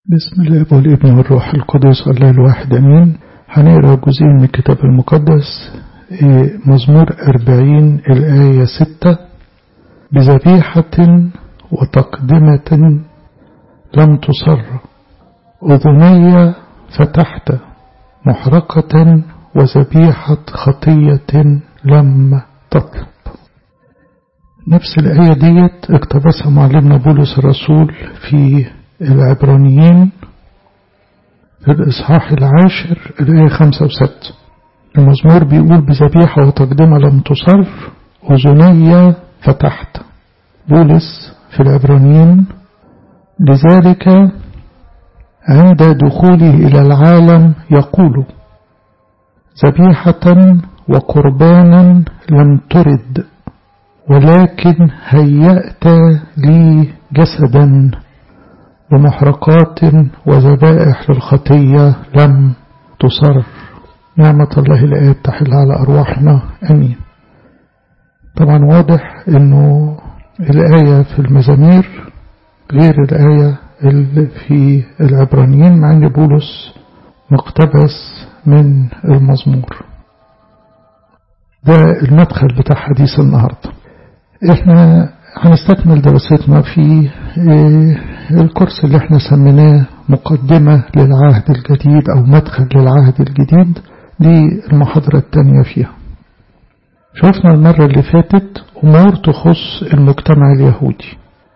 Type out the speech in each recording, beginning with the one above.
بسم الله والابن والروح القدس الله الواحد أمين هنقرأ جزئين من الكتاب المقدس مزمور أربعين الآية ستة بذبيحة وتقدمة لم تصر أذني فتحت محرقة وذبيحة خطية لم تطلب نفس الآية ديت اقتبسها معلمنا بولس الرسول في العبرانيين في الإصحاح العاشر الآية خمسة وستة المزمور بيقول بذبيحة وتقدمة لم تصر أذني فتحت بولس في العبرانيين لذلك عند دخوله إلى العالم يقول ذبيحة وقربانا لم ترد ولكن هيأت لي جسدا ومحرقات وذبائح للخطية لم تصر نعمة الله الآب تحل على أرواحنا أمين طبعا واضح أنه الآية في المزامير غير الآية اللي في العبرانيين مع أن بولس مقتبس من المزمور ده المدخل بتاع حديث النهاردة احنا هنستكمل دراستنا في الكورس اللي احنا سميناه مقدمة للعهد الجديد او مدخل للعهد الجديد دي المحاضرة التانية فيها شفنا المرة اللي فاتت امور تخص المجتمع اليهودي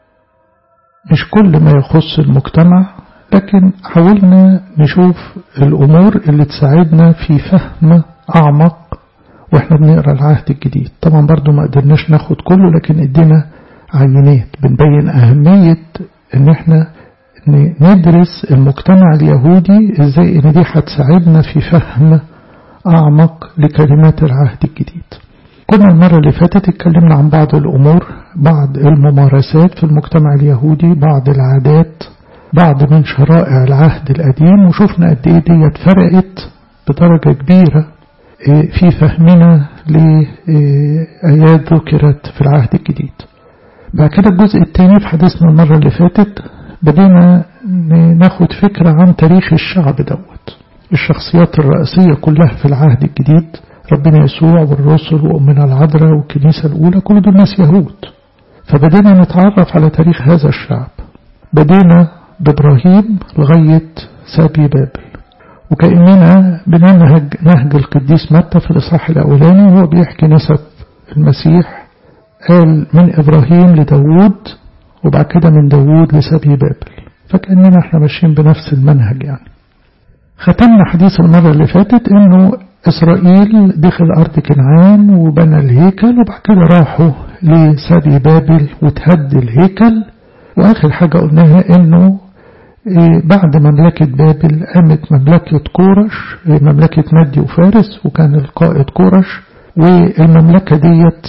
مش كل ما يخص المجتمع لكن حاولنا نشوف الامور اللي تساعدنا في فهم اعمق واحنا بنقرا العهد الجديد طبعا برضو ما قدرناش ناخد كله لكن ادينا عينات بنبين أهمية ان احنا ندرس المجتمع اليهودي ازاي ان دي هتساعدنا في فهم اعمق لكلمات العهد الجديد كنا المرة اللي فاتت اتكلمنا عن بعض الامور بعض الممارسات في المجتمع اليهودي بعض العادات بعض من شرائع العهد القديم وشفنا قد ايه ديت فرقت بدرجة كبيرة في فهمنا لآيات ذكرت في العهد الجديد بعد كده الجزء الثاني في حديثنا المرة اللي فاتت بدينا ناخد فكرة عن تاريخ الشعب دوت الشخصيات الرئيسية كلها في العهد الجديد ربنا يسوع والرسل وأمنا العذراء والكنيسة الأولى كل دول ناس يهود فبدينا نتعرف على تاريخ هذا الشعب بدينا بإبراهيم لغاية سابي بابل وكأننا بننهج نهج القديس متى في الإصحاح الأولاني وهو بيحكي نسب المسيح قال من إبراهيم لداود وبعد كده من داود لسبي بابل فكأننا احنا ماشيين بنفس المنهج يعني ختمنا حديث المرة اللي فاتت انه إسرائيل دخل أرض كنعان وبنى الهيكل وبعد كده راحوا لسبي بابل وتهد الهيكل وآخر حاجة قلناها انه بعد مملكة بابل قامت مملكة كورش مملكة مادي وفارس وكان القائد كورش والمملكة ديت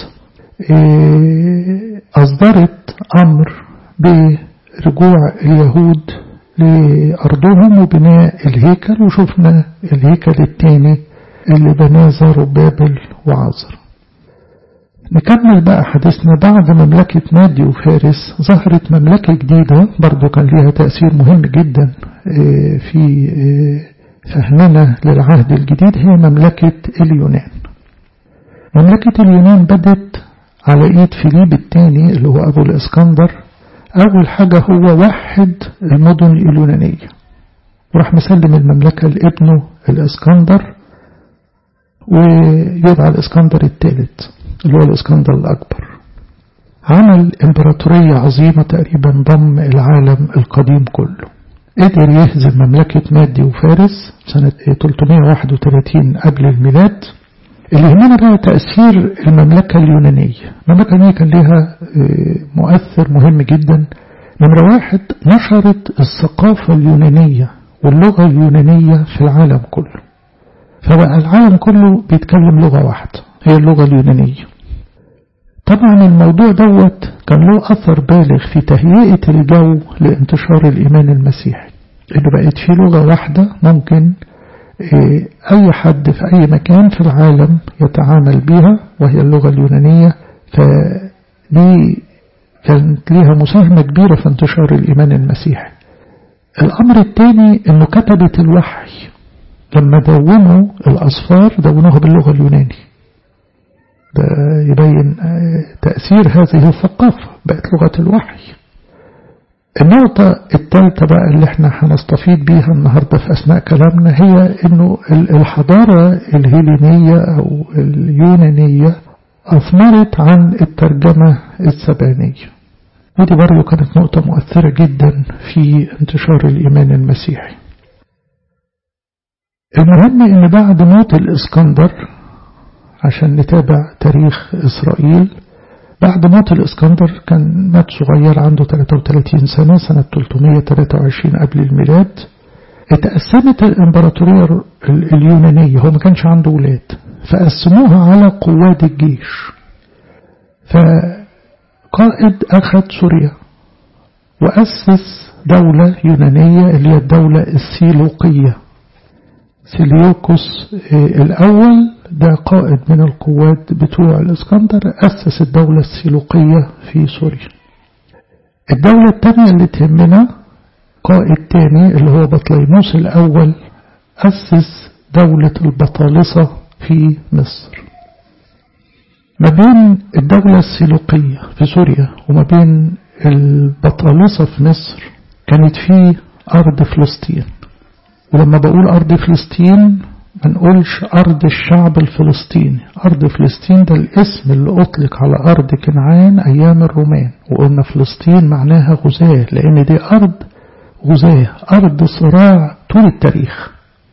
أصدرت أمر برجوع اليهود لأرضهم وبناء الهيكل وشفنا الهيكل الثاني اللي بناه زربابل وعزر نكمل بقى حديثنا بعد مملكة مادي وفارس ظهرت مملكة جديدة برضو كان لها تأثير مهم جدا في فهمنا للعهد الجديد هي مملكة اليونان مملكة اليونان بدت على ايد فيليب الثاني اللي هو ابو الاسكندر اول حاجة هو وحد المدن اليونانية وراح مسلم المملكة لابنه الاسكندر ويدعى الاسكندر الثالث اللي هو الاسكندر الأكبر عمل إمبراطورية عظيمة تقريبا ضم العالم القديم كله قدر يهزم مملكة مادي وفارس سنة 331 قبل الميلاد اللي هنا بقى تأثير المملكة اليونانية المملكة اليونانية كان لها مؤثر مهم جدا نمرة واحد نشرت الثقافة اليونانية واللغة اليونانية في العالم كله فبقى العالم كله بيتكلم لغة واحدة هي اللغة اليونانية طبعا الموضوع دوت كان له أثر بالغ في تهيئة الجو لانتشار الإيمان المسيحي اللي بقت فيه لغة واحدة ممكن أي حد في أي مكان في العالم يتعامل بها وهي اللغة اليونانية فدي كانت ليها مساهمة كبيرة في انتشار الإيمان المسيحي الأمر الثاني أنه كتبت الوحي لما دونوا الأصفار دونوها باللغة اليوناني ده يبين تأثير هذه الثقافة بقت لغة الوحي النقطة الثالثة بقى اللي احنا هنستفيد بيها النهاردة في أثناء كلامنا هي انه الحضارة الهيلينية أو اليونانية أثمرت عن الترجمة السبانية ودي برضو كانت نقطة مؤثرة جدا في انتشار الإيمان المسيحي المهم ان بعد موت الإسكندر عشان نتابع تاريخ إسرائيل بعد موت الإسكندر كان مات صغير عنده 33 سنة سنة 323 قبل الميلاد اتقسمت الإمبراطورية اليونانية هو ما كانش عنده ولاد فقسموها على قواد الجيش فقائد أخذ سوريا وأسس دولة يونانية اللي هي الدولة السيلوقية سيليوكوس الأول ده قائد من القوات بتوع الإسكندر أسس الدولة السيلوقية في سوريا الدولة الثانية اللي تهمنا قائد تاني اللي هو بطليموس الأول أسس دولة البطالسة في مصر ما بين الدولة السيلوقية في سوريا وما بين البطالسة في مصر كانت في أرض فلسطين ولما بقول أرض فلسطين ما نقولش أرض الشعب الفلسطيني أرض فلسطين ده الاسم اللي أطلق على أرض كنعان أيام الرومان وقلنا فلسطين معناها غزاة لأن دي أرض غزاة أرض صراع طول التاريخ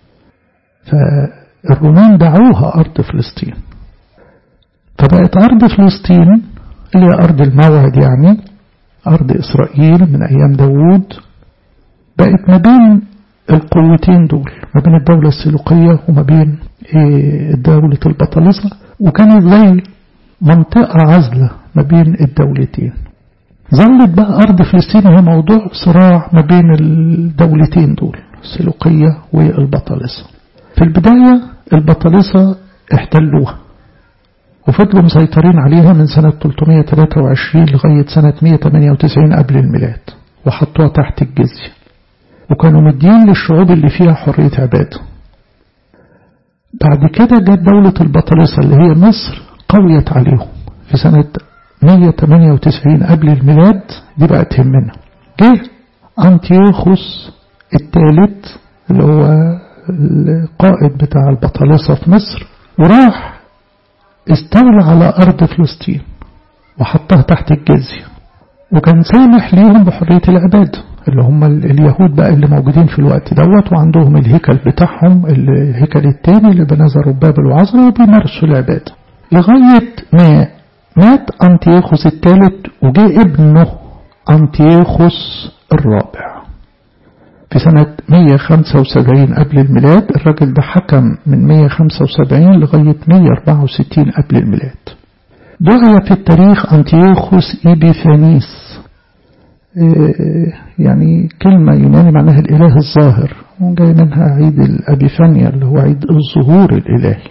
فالرومان دعوها أرض فلسطين فبقت أرض فلسطين اللي هي أرض الموعد يعني أرض إسرائيل من أيام داوود بقت ما بين القوتين دول ما بين الدولة السلوقية وما بين دولة البطلسة وكانت زي منطقة عزلة ما بين الدولتين ظلت بقى أرض فلسطين هي موضوع صراع ما بين الدولتين دول السلوقية والبطلسة في البداية البطلسة احتلوها وفضلوا مسيطرين عليها من سنة 323 لغاية سنة 198 قبل الميلاد وحطوها تحت الجزية وكانوا مدين للشعوب اللي فيها حرية عبادة بعد كده جت دولة البطلسة اللي هي مصر قويت عليهم في سنة 198 قبل الميلاد دي بقى تهمنا جه أنتيوخوس الثالث اللي هو القائد بتاع البطلسة في مصر وراح استولى على أرض فلسطين وحطها تحت الجزية وكان سامح ليهم بحرية العبادة اللي هم اليهود بقى اللي موجودين في الوقت دوت وعندهم الهيكل بتاعهم الهيكل التاني اللي بنى زربابل وعزرا وبيمارسوا العبادة لغاية ما مات أنتيوخوس الثالث وجاء ابنه أنتيوخوس الرابع في سنة 175 قبل الميلاد الراجل ده حكم من 175 لغاية 164 قبل الميلاد دعي في التاريخ أنتيوخوس إيبيفانيس يعني كلمة يوناني معناها الإله الظاهر وجاي منها عيد الأبيفانيا اللي هو عيد الظهور الإلهي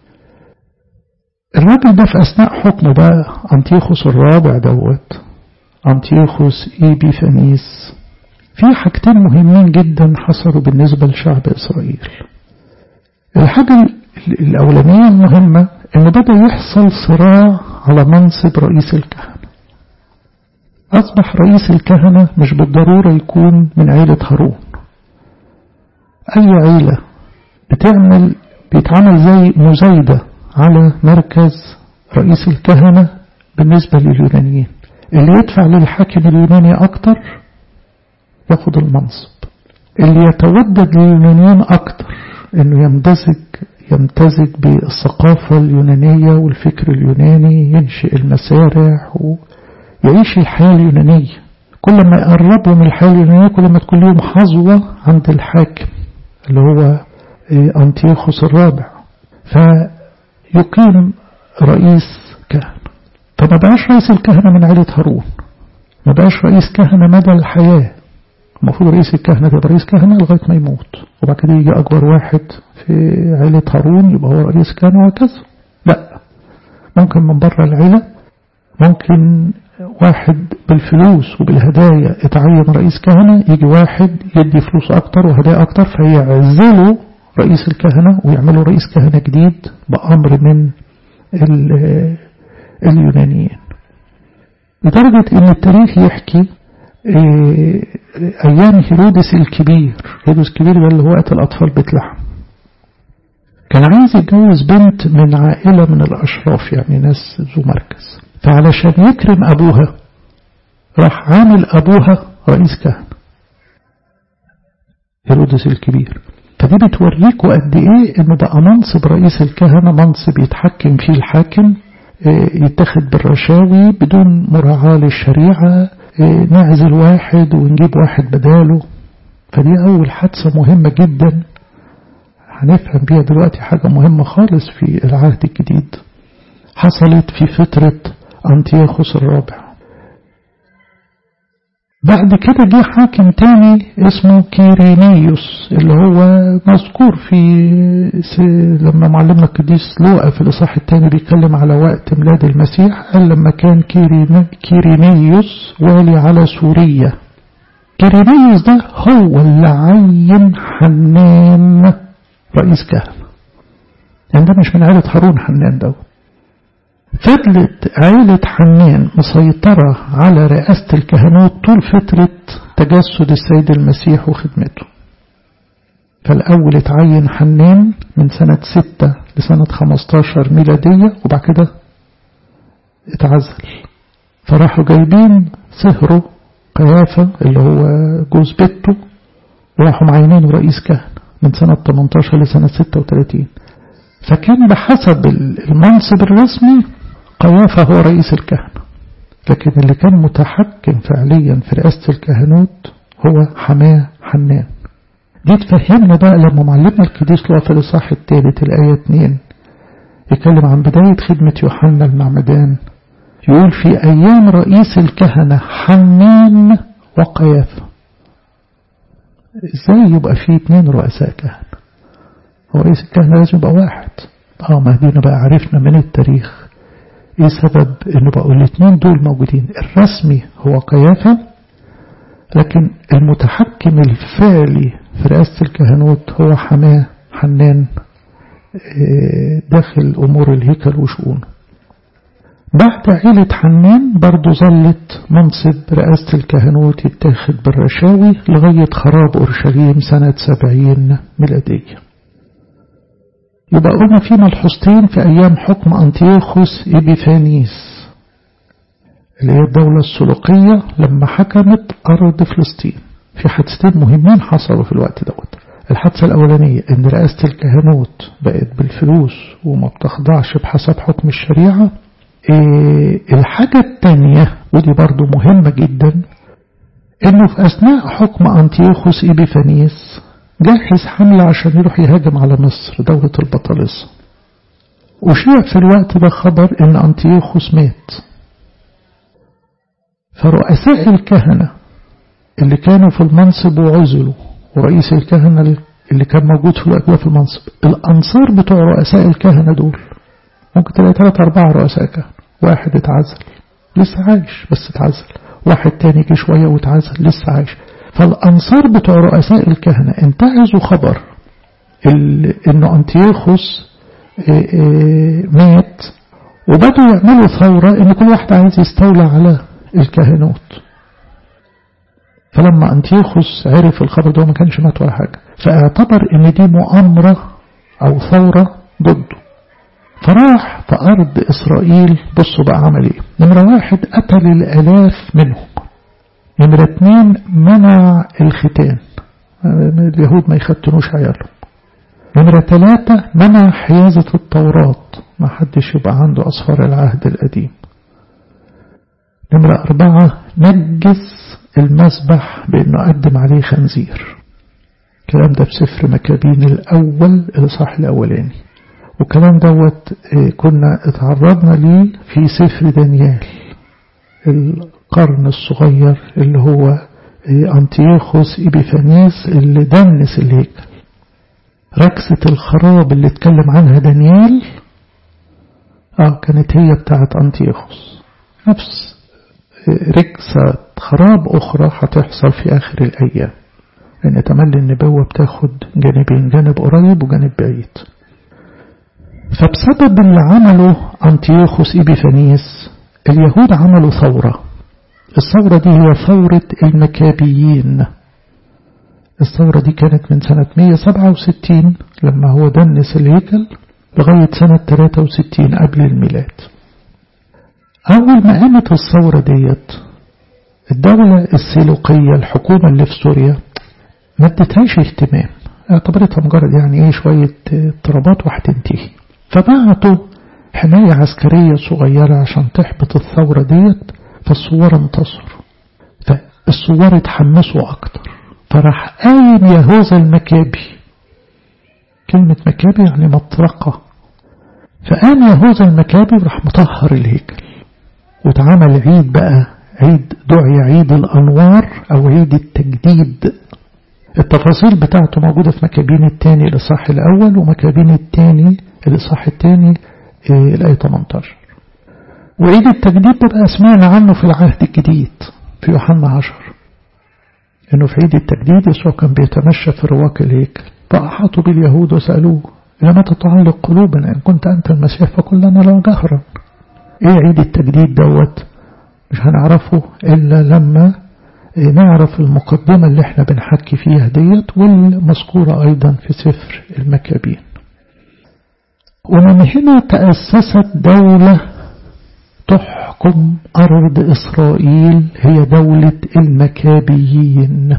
الراجل ده في أثناء حكمه بقى أنتيوخوس الرابع دوت أنتيوخوس إيبيفانيس في حاجتين مهمين جدا حصلوا بالنسبة لشعب إسرائيل الحاجة الأولانية المهمة إن بدأ يحصل صراع على منصب رئيس الكهنة أصبح رئيس الكهنة مش بالضرورة يكون من عيلة هارون أي عيلة بتعمل بيتعمل زي مزايدة على مركز رئيس الكهنة بالنسبة لليونانيين اللي يدفع للحاكم اليوناني أكتر ياخد المنصب اللي يتودد لليونانيين أكتر إنه يمتزج يمتزج بالثقافة اليونانية والفكر اليوناني ينشئ المسارح ويعيش الحياة اليونانية كل ما يقربوا من الحياة اليونانية كل ما تكون لهم حظوة عند الحاكم اللي هو أنتيوخوس الرابع فيقيم رئيس كهنة فما بقاش رئيس الكهنة من عيلة هارون ما بقاش رئيس كهنة مدى الحياة المفروض رئيس الكهنة يبقى رئيس كهنة لغاية ما يموت وبعد كده يجي أكبر واحد في عيلة هارون يبقى هو رئيس كهنة وهكذا لا ممكن من بره العيلة ممكن واحد بالفلوس وبالهدايا اتعين رئيس كهنة يجي واحد يدي فلوس أكتر وهدايا أكتر فيعزلوا رئيس الكهنة ويعملوا رئيس كهنة جديد بأمر من اليونانيين لدرجة ان التاريخ يحكي ايام هيرودس الكبير هيرودس الكبير ده اللي هو وقت الاطفال بيت لحم كان عايز يتجوز بنت من عائلة من الاشراف يعني ناس ذو مركز فعلشان يكرم ابوها راح عامل ابوها رئيس كهنة هيرودس الكبير فدي بتوريكوا قد ايه انه بقى منصب رئيس الكهنة منصب يتحكم فيه الحاكم يتخذ بالرشاوي بدون مراعاة للشريعة نعزل واحد ونجيب واحد بداله فدي أول حادثة مهمة جدا هنفهم بيها دلوقتي حاجة مهمة خالص في العهد الجديد حصلت في فترة أنتياخوس الرابع بعد كده جه حاكم تاني اسمه كيرينيوس اللي هو مذكور في لما معلمنا القديس لوقا في الإصحاح الثاني بيتكلم على وقت ميلاد المسيح قال لما كان كيرينيوس والي على سوريا كيرينيوس ده هو اللي عين حنان رئيس كهنة يعني ده مش من عائلة هارون حنان دوت فضلت عائلة حنان مسيطرة على رئاسة الكهنوت طول فترة تجسد السيد المسيح وخدمته فالأول اتعين حنان من سنة ستة لسنة خمستاشر ميلادية وبعد كده اتعزل فراحوا جايبين سهره قيافة اللي هو جوز بيته وراحوا معينينه رئيس كهنة من سنة 18 لسنة 36 فكان بحسب المنصب الرسمي قيافة هو رئيس الكهنة لكن اللي كان متحكم فعليا في رئاسة الكهنوت هو حماه حنان دي تفهمنا بقى لما معلمنا القديس لوقا في الإصحاح الثالث الآية 2 يتكلم عن بداية خدمة يوحنا المعمدان يقول في أيام رئيس الكهنة حنان وقيافة ازاي يبقى في اتنين رؤساء كهنة هو رئيس الكهنة لازم يبقى واحد اه ما دينا بقى عرفنا من التاريخ ايه سبب انه بقوا الاثنين دول موجودين الرسمي هو قيافة لكن المتحكم الفعلي في رئاسة الكهنوت هو حماه حنان داخل امور الهيكل وشؤونه بعد عيلة حنان برضو ظلت منصب رئاسة الكهنوت يتاخد بالرشاوي لغاية خراب أورشليم سنة سبعين ميلادية يبقى قلنا في ملحوظتين في أيام حكم أنتيوخوس إبيفانيس اللي هي الدولة السلوقية لما حكمت أرض فلسطين في حادثتين مهمين حصلوا في الوقت دوت الحادثة الأولانية إن رئاسة الكهنوت بقت بالفلوس وما بتخضعش بحسب حكم الشريعة إيه الحاجة الثانية ودي برضو مهمة جدا إنه في أثناء حكم أنتيوخوس إبيفانيس جهز حملة عشان يروح يهاجم على مصر دولة البطالسة وشيع في الوقت ده خبر إن أنتيوخوس مات فرؤساء الكهنة اللي كانوا في المنصب وعزلوا ورئيس الكهنة اللي كان موجود في الوقت ده في المنصب الأنصار بتوع رؤساء الكهنة دول ممكن تلاقي ثلاثة أربعة رؤساء كهنة واحد اتعزل لسه عايش بس اتعزل واحد تاني جه شوية واتعزل لسه عايش فالأنصار بتوع رؤساء الكهنة انتهزوا خبر إنه أنتيوخوس مات وبدوا يعملوا ثورة إن كل واحد عايز يستولى على الكهنوت فلما أنتيوخوس عرف الخبر ده ما كانش مات ولا حاجة فاعتبر إن دي مؤامرة أو ثورة ضده فراح في أرض إسرائيل بصوا بقى عمل إيه نمرة واحد قتل الآلاف منهم نمرة اتنين منع الختان اليهود ما يختنوش عيالهم نمرة ثلاثة منع حيازة التوراة ما حدش يبقى عنده أصفار العهد القديم نمرة أربعة نجس المسبح بأنه قدم عليه خنزير الكلام ده بسفر مكابين الأول الإصحاح الأولاني والكلام دوت كنا اتعرضنا ليه في سفر دانيال القرن الصغير اللي هو أنتيوخوس إبيفانيس اللي دنس الهيكل ركسة الخراب اللي اتكلم عنها دانيال اه كانت هي بتاعت أنتيوخوس نفس ركسة خراب أخرى هتحصل في آخر الأيام لأن تملي النبوة بتاخد جانبين جانب قريب وجانب بعيد فبسبب اللي عمله أنتيوخوس إبيفانيس اليهود عملوا ثورة الثورة دي هي ثورة المكابيين الثورة دي كانت من سنة 167 لما هو دنس الهيكل لغاية سنة 63 قبل الميلاد أول ما قامت الثورة ديت الدولة السيلوقية الحكومة اللي في سوريا ما ادتهاش اهتمام اعتبرتها مجرد يعني ايه شوية اضطرابات وهتنتهي فبعتوا حماية عسكرية صغيرة عشان تحبط الثورة ديت فالثوار انتصروا فالثوار اتحمسوا أكتر فراح قايم يهوذا المكابي كلمة مكابي يعني مطرقة فقام يهوذا المكابي راح مطهر الهيكل واتعمل عيد بقى عيد دعي عيد الأنوار أو عيد التجديد التفاصيل بتاعته موجودة في مكابين الثاني الإصحاح الأول ومكابين الثاني الإصحاح الثاني الآية 18 وعيد التجديد ده بقى سمعنا عنه في العهد الجديد في يوحنا 10 إنه في عيد التجديد يسوع كان بيتمشى في رواق الهيكل فأحاطوا باليهود وسألوه لما تتعلق قلوبنا إن كنت أنت المسيح فقل لنا له جهرا إيه عيد التجديد دوت مش هنعرفه إلا لما نعرف المقدمة اللي احنا بنحكي فيها ديت والمذكورة أيضا في سفر المكابين ومن هنا تأسست دولة تحكم أرض إسرائيل هي دولة المكابيين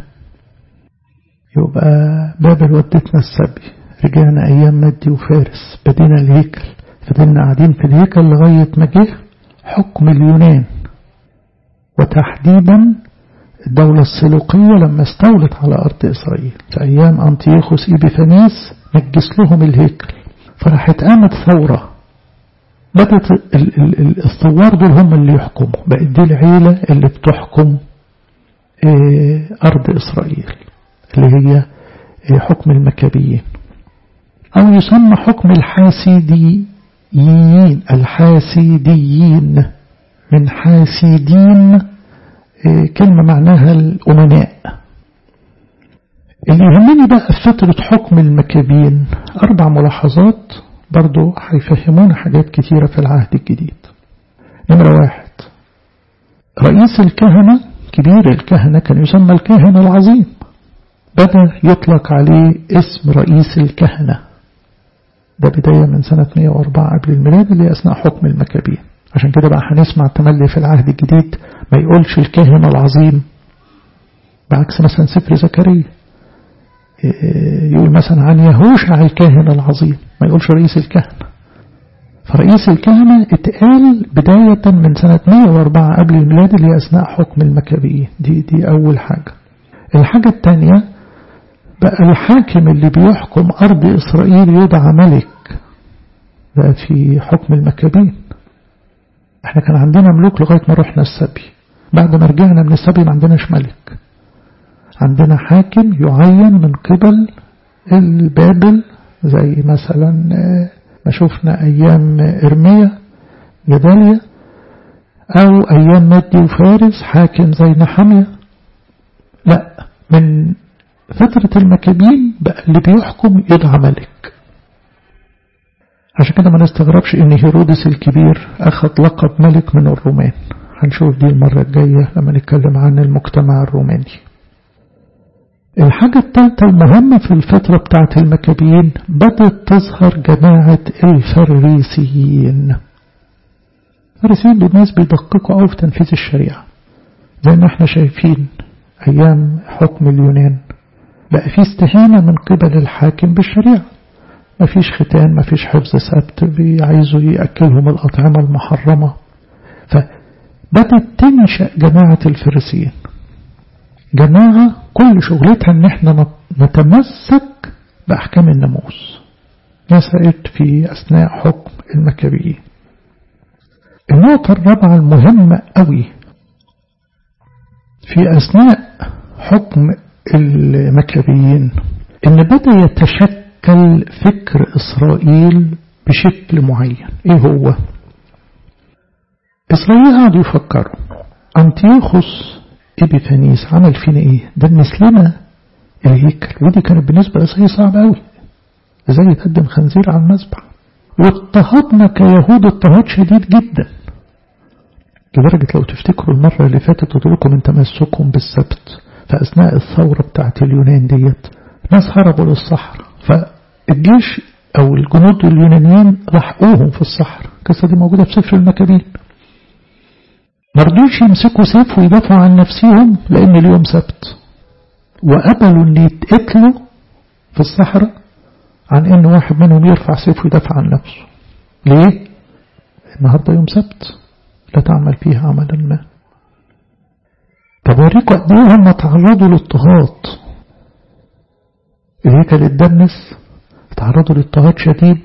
يبقى بابل ودتنا السبي رجعنا أيام مدي وفارس بدينا الهيكل فضلنا قاعدين في الهيكل لغاية ما جه حكم اليونان وتحديدا الدولة السلوقية لما استولت على أرض إسرائيل في أيام أنتيوخوس إبيفانيس نجس لهم الهيكل فراحت قامت ثورة بدأت الثوار دول هم اللي يحكموا بقت دي العيلة اللي بتحكم أرض إسرائيل اللي هي حكم المكابيين أو يسمى حكم الحاسديين الحاسديين من حاسدين كلمة معناها الأمناء اللي يهمني بقى في فترة حكم المكابين أربع ملاحظات برضو هيفهمونا حاجات كتيرة في العهد الجديد نمرة واحد رئيس الكهنة كبير الكهنة كان يسمى الكاهن العظيم بدأ يطلق عليه اسم رئيس الكهنة ده بداية من سنة 104 قبل الميلاد اللي أثناء حكم المكابين عشان كده بقى هنسمع تملي في العهد الجديد ما يقولش الكاهن العظيم بعكس مثلا سفر زكريا يقول مثلا عن يهوشع الكاهن العظيم ما يقولش رئيس الكهنة فرئيس الكهنة اتقال بداية من سنة 104 قبل الميلاد اللي أثناء حكم المكابيين دي دي أول حاجة الحاجة الثانية بقى الحاكم اللي بيحكم أرض إسرائيل يدعى ملك بقى في حكم المكابين احنا كان عندنا ملوك لغاية ما رحنا السبي بعد ما رجعنا من السبي ما عندناش ملك عندنا حاكم يعين من قبل البابل زي مثلا ما شفنا أيام إرميا جداليا أو أيام مادي وفارس حاكم زي نحمية لا من فترة المكابين بقى اللي بيحكم يدعى ملك عشان كده ما نستغربش ان هيرودس الكبير اخذ لقب ملك من الرومان هنشوف دي المرة الجاية لما نتكلم عن المجتمع الروماني الحاجة الثالثة المهمة في الفترة بتاعت المكابيين بدأت تظهر جماعة الفريسيين الفريسيين دول ناس بيدققوا أوي في تنفيذ الشريعة زي ما احنا شايفين أيام حكم اليونان بقى في استهانة من قبل الحاكم بالشريعة ما فيش ختان ما فيش حفظ سبت بيعايزوا يأكلهم الأطعمة المحرمة فبدأت تنشأ جماعة الفريسيين جماعة كل شغلتها ان احنا نتمسك بأحكام الناموس نسأت في أثناء حكم المكابيين النقطة الرابعة المهمة قوي في أثناء حكم المكابيين ان بدأ يتشكل فكر إسرائيل بشكل معين ايه هو إسرائيل قعدوا يفكروا أنتيوخوس إبيفانيس عمل فينا إيه ده مثلنا الهيكل ودي كانت بالنسبة لسه صعبة أوي ازاي يتقدم خنزير على المذبح واضطهدنا كيهود اضطهاد شديد جدا لدرجة لو تفتكروا المرة اللي فاتت قلت لكم من تمسكهم بالسبت فأثناء الثورة بتاعت اليونان ديت ناس هربوا للصحراء فالجيش أو الجنود اليونانيين لحقوهم في الصحراء القصة دي موجودة في سفر المكابين مرضوش يمسكوا سيف ويدافعوا عن نفسهم لأن اليوم سبت وقبلوا أن يتقتلوا في الصحراء عن أن واحد منهم يرفع سيف ويدافع عن نفسه ليه؟ النهاردة يوم سبت لا تعمل فيها عملا ما طب وريكوا قد ايه هم تعرضوا للاضطهاد الهيكل اتدنس تعرضوا لاضطهاد شديد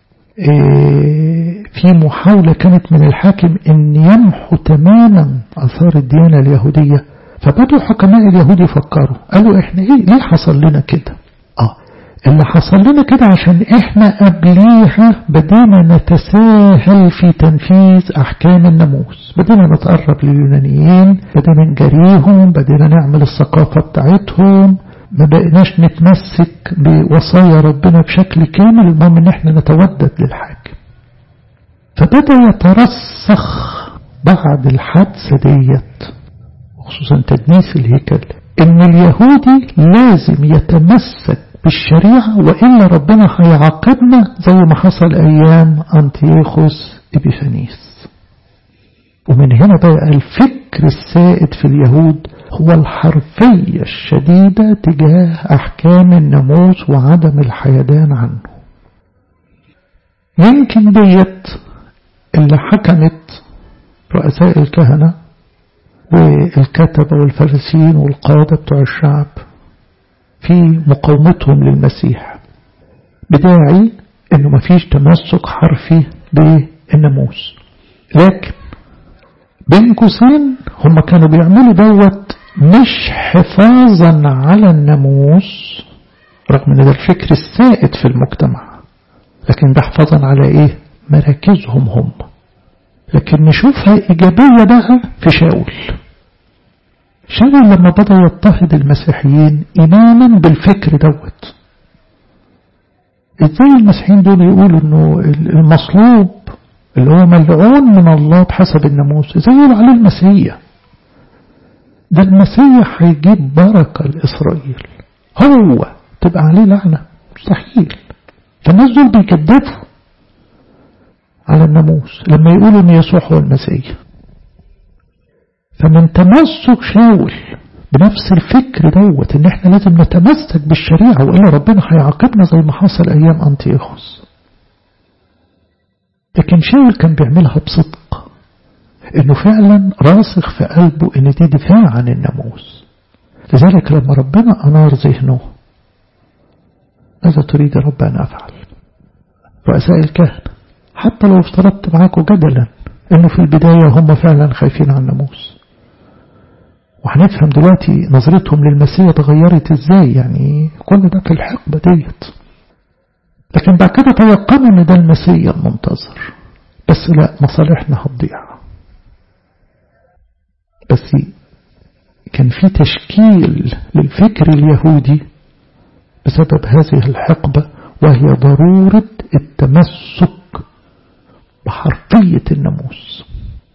إيه في محاولة كانت من الحاكم ان يمحو تماما اثار الديانة اليهودية فبدوا حكماء اليهود يفكروا قالوا احنا ايه ليه حصل لنا كده اه اللي حصل لنا كده عشان احنا قبليها بدينا نتساهل في تنفيذ احكام الناموس بدينا نتقرب لليونانيين بدينا نجريهم بدينا نعمل الثقافة بتاعتهم ما بقيناش نتمسك بوصايا ربنا بشكل كامل المهم ان احنا نتودد للحاكم فبدأ يترسخ بعد الحادثة ديت وخصوصا تدنيس الهيكل ان اليهودي لازم يتمسك بالشريعة وإلا ربنا هيعاقبنا زي ما حصل أيام أنتيوخوس إبيفانيس ومن هنا بقى الفكر السائد في اليهود هو الحرفية الشديدة تجاه أحكام الناموس وعدم الحيدان عنه يمكن ديت اللي حكمت رؤساء الكهنة والكتبة والفارسيين والقادة بتوع الشعب في مقاومتهم للمسيح بداعي انه مفيش تمسك حرفي بالناموس لكن بين قوسين هم كانوا بيعملوا دوت مش حفاظا على الناموس رغم ان ده الفكر السائد في المجتمع لكن ده حفاظا على ايه مراكزهم هم لكن نشوفها ايجابية بقى في شاول شاول لما بدأ يضطهد المسيحيين إيمانا بالفكر دوت ازاي المسيحيين دول يقولوا انه المصلوب اللي هو ملعون من الله بحسب الناموس ازاي يقولوا عليه المسيح ده المسيح هيجيب بركة لإسرائيل هو تبقى عليه لعنة مستحيل فالناس دول بيكذبوا على الناموس لما يقولوا ان يسوع هو المسيح فمن تمسك شاول بنفس الفكر دوت ان احنا لازم نتمسك بالشريعة وإلا ربنا هيعاقبنا زي ما حصل ايام انتيوخوس لكن شاول كان بيعملها بصدق انه فعلا راسخ في قلبه ان دي دفاع عن الناموس لذلك لما ربنا انار ذهنه ماذا تريد رب ان افعل رؤساء الكهنة حتى لو افترضت معاكم جدلا انه في البداية هم فعلا خايفين عن الناموس وهنفهم دلوقتي نظرتهم للمسيح اتغيرت ازاي يعني كل ده في الحقبة ديت لكن بعد كده تيقنوا ان ده المسيح المنتظر بس لا مصالحنا هتضيع بس كان في تشكيل للفكر اليهودي بسبب هذه الحقبة وهي ضرورة التمسك بحرفية الناموس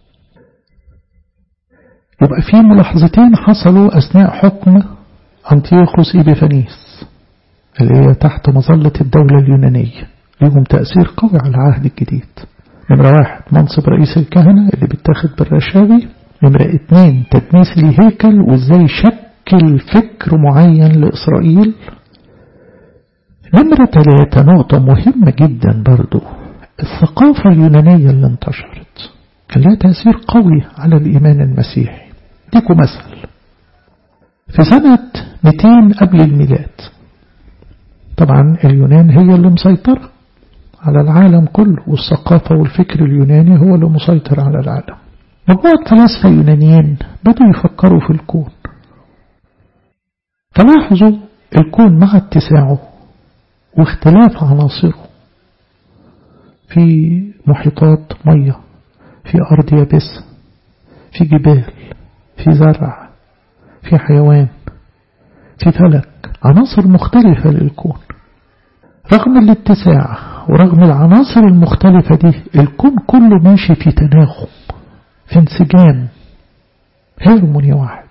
يبقى في ملاحظتين حصلوا أثناء حكم أنتيوخوس إبيفانيس اللي هي تحت مظلة الدولة اليونانية لهم تأثير قوي على العهد الجديد نمرة واحد منصب رئيس الكهنة اللي بيتاخد بالرشاوي نمرة اتنين تدنيس الهيكل وازاي شكل فكر معين لإسرائيل نمرة ثلاثة نقطة مهمة جدا برضو الثقافة اليونانية اللي انتشرت كان لها تأثير قوي على الإيمان المسيحي ديكو مثل في سنة 200 قبل الميلاد طبعا اليونان هي اللي مسيطرة على العالم كله والثقافة والفكر اليوناني هو اللي مسيطر على العالم مجموعة فلاسفة يونانيين بدأوا يفكروا في الكون فلاحظوا الكون مع اتساعه واختلاف عناصره في محيطات مية في أرض يابسة في جبال في زرع في حيوان في فلك عناصر مختلفة للكون رغم الاتساع ورغم العناصر المختلفة دي الكون كله ماشي في تناغم في انسجام هرموني واحد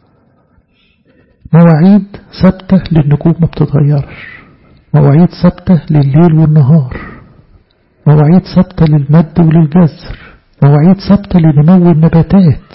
مواعيد ثابتة للنجوم ما بتتغيرش مواعيد ثابتة لليل والنهار مواعيد ثابتة للمد وللجزر مواعيد ثابتة لنمو النباتات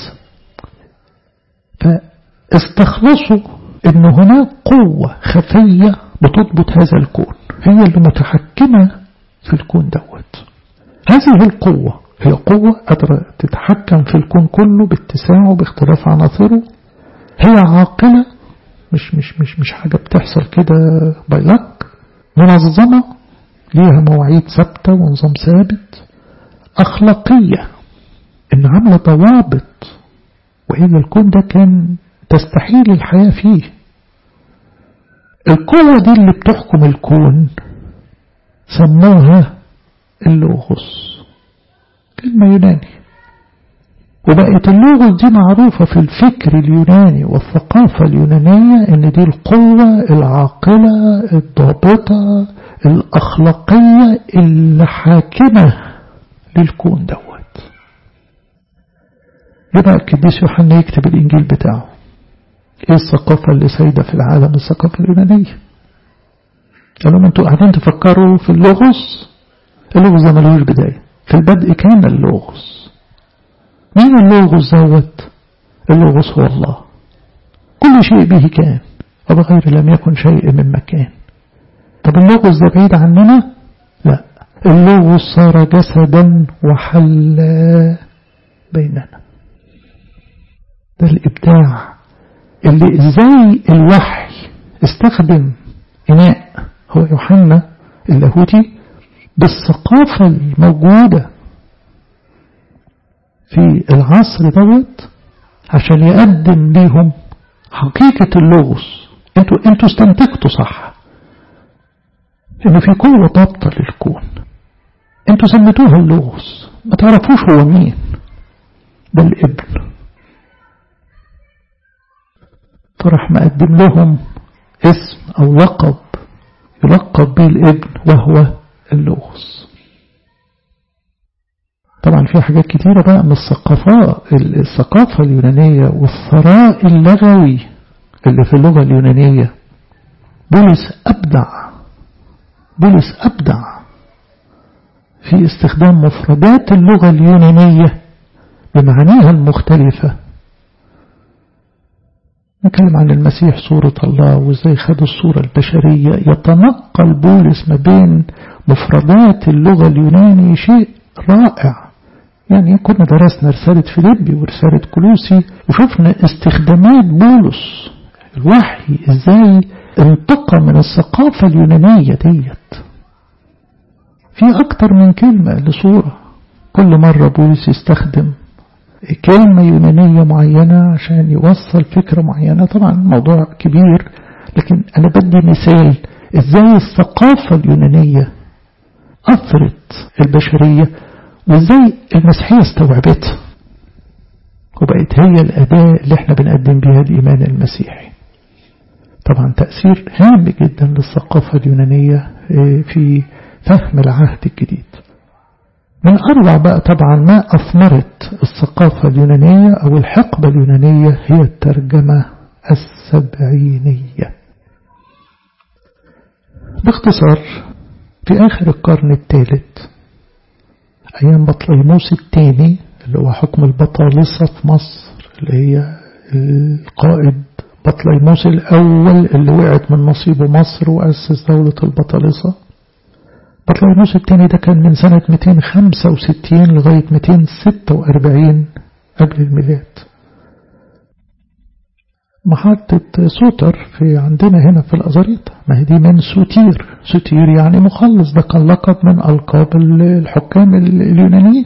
فاستخلصوا ان هناك قوة خفية بتضبط هذا الكون هي اللي متحكمة في الكون دوت هذه القوة هي قوة قادرة تتحكم في الكون كله باتساعه باختلاف عناصره هي عاقلة مش مش مش مش حاجة بتحصل كده بايلك منظمة ليها مواعيد ثابتة ونظام ثابت أخلاقية إن عاملة ضوابط وإلا الكون ده كان تستحيل الحياة فيه القوة دي اللي بتحكم الكون سموها اللوغوس كلمة يوناني وبقت اللوغوس دي معروفة في الفكر اليوناني والثقافة اليونانية ان دي القوة العاقلة الضابطة الأخلاقية اللي حاكمة للكون دوت يبقى القديس يوحنا يكتب الإنجيل بتاعه ايه الثقافة اللي سايدة في العالم الثقافة اليونانية قالوا لهم انتوا قاعدين تفكروا في اللغز اللغز ده ملوش بداية في البدء كان اللغز مين اللغز دوت اللغز هو الله كل شيء به كان وبغير لم يكن شيء من مكان طب اللغز ده بعيد عننا لا اللغز صار جسدا وحل بيننا ده الإبداع اللي ازاي الوحي استخدم إناء هو يوحنا اللاهوتي بالثقافة الموجودة في العصر دوت عشان يقدم ليهم حقيقة اللغز انتوا انتوا استنتجتوا صح انه في قوة ضابطة للكون انتوا سميتوها اللغز ما تعرفوش هو مين ده الابن فراح مقدم لهم اسم أو لقب يلقب به الابن وهو اللغز طبعا في حاجات كتيرة بقى من الثقافة الثقافة اليونانية والثراء اللغوي اللي في اللغة اليونانية بولس أبدع بولس أبدع في استخدام مفردات اللغة اليونانية بمعانيها المختلفة نتكلم عن المسيح صورة الله وازاي خد الصورة البشرية يتنقل بولس ما بين مفردات اللغة اليوناني شيء رائع يعني كنا درسنا رسالة فيليبي ورسالة كلوسي وشفنا استخدامات بولس الوحي ازاي انتقى من الثقافة اليونانية ديت في أكتر من كلمة لصورة كل مرة بولس يستخدم كلمة يونانية معينة عشان يوصل فكرة معينة طبعا موضوع كبير لكن أنا بدي مثال إزاي الثقافة اليونانية أثرت البشرية وإزاي المسيحية استوعبتها وبقت هي الأداة اللي احنا بنقدم بها الإيمان المسيحي طبعا تأثير هام جدا للثقافة اليونانية في فهم العهد الجديد من أروع بقى طبعا ما أثمرت الثقافة اليونانية أو الحقبة اليونانية هي الترجمة السبعينية باختصار في آخر القرن الثالث أيام بطليموس الثاني اللي هو حكم البطالسة في مصر اللي هي القائد بطليموس الأول اللي وقعت من نصيبه مصر وأسس دولة البطالسة بطليموس الثاني ده كان من سنة 265 لغاية 246 قبل الميلاد محطة سوتر في عندنا هنا في الأزاريط ما هي دي من سوتير سوتير يعني مخلص ده كان لقب من ألقاب الحكام اليونانيين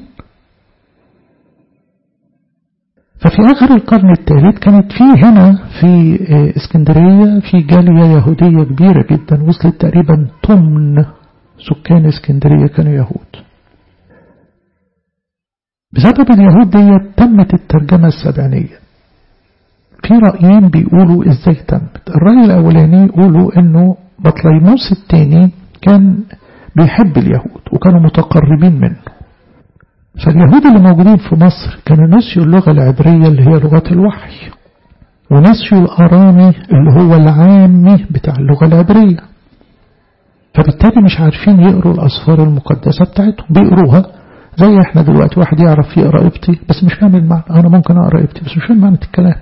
ففي آخر القرن الثالث كانت في هنا في اسكندرية في جالية يهودية كبيرة جدا وصلت تقريبا ثمن سكان اسكندرية كانوا يهود بسبب اليهود دي تمت الترجمة السبعينية في رأيين بيقولوا ازاي تمت الرأي الأولاني يقولوا انه بطليموس الثاني كان بيحب اليهود وكانوا متقربين منه فاليهود اللي موجودين في مصر كانوا نسيوا اللغة العبرية اللي هي لغة الوحي ونسيوا الأرامي اللي هو العامي بتاع اللغة العبرية فبالتالي مش عارفين يقروا الأصفار المقدسة بتاعتهم بيقروها زي احنا دلوقتي واحد يعرف يقرا ابتي بس مش فاهم المعنى انا ممكن اقرا ابتي بس مش فاهم معنى الكلام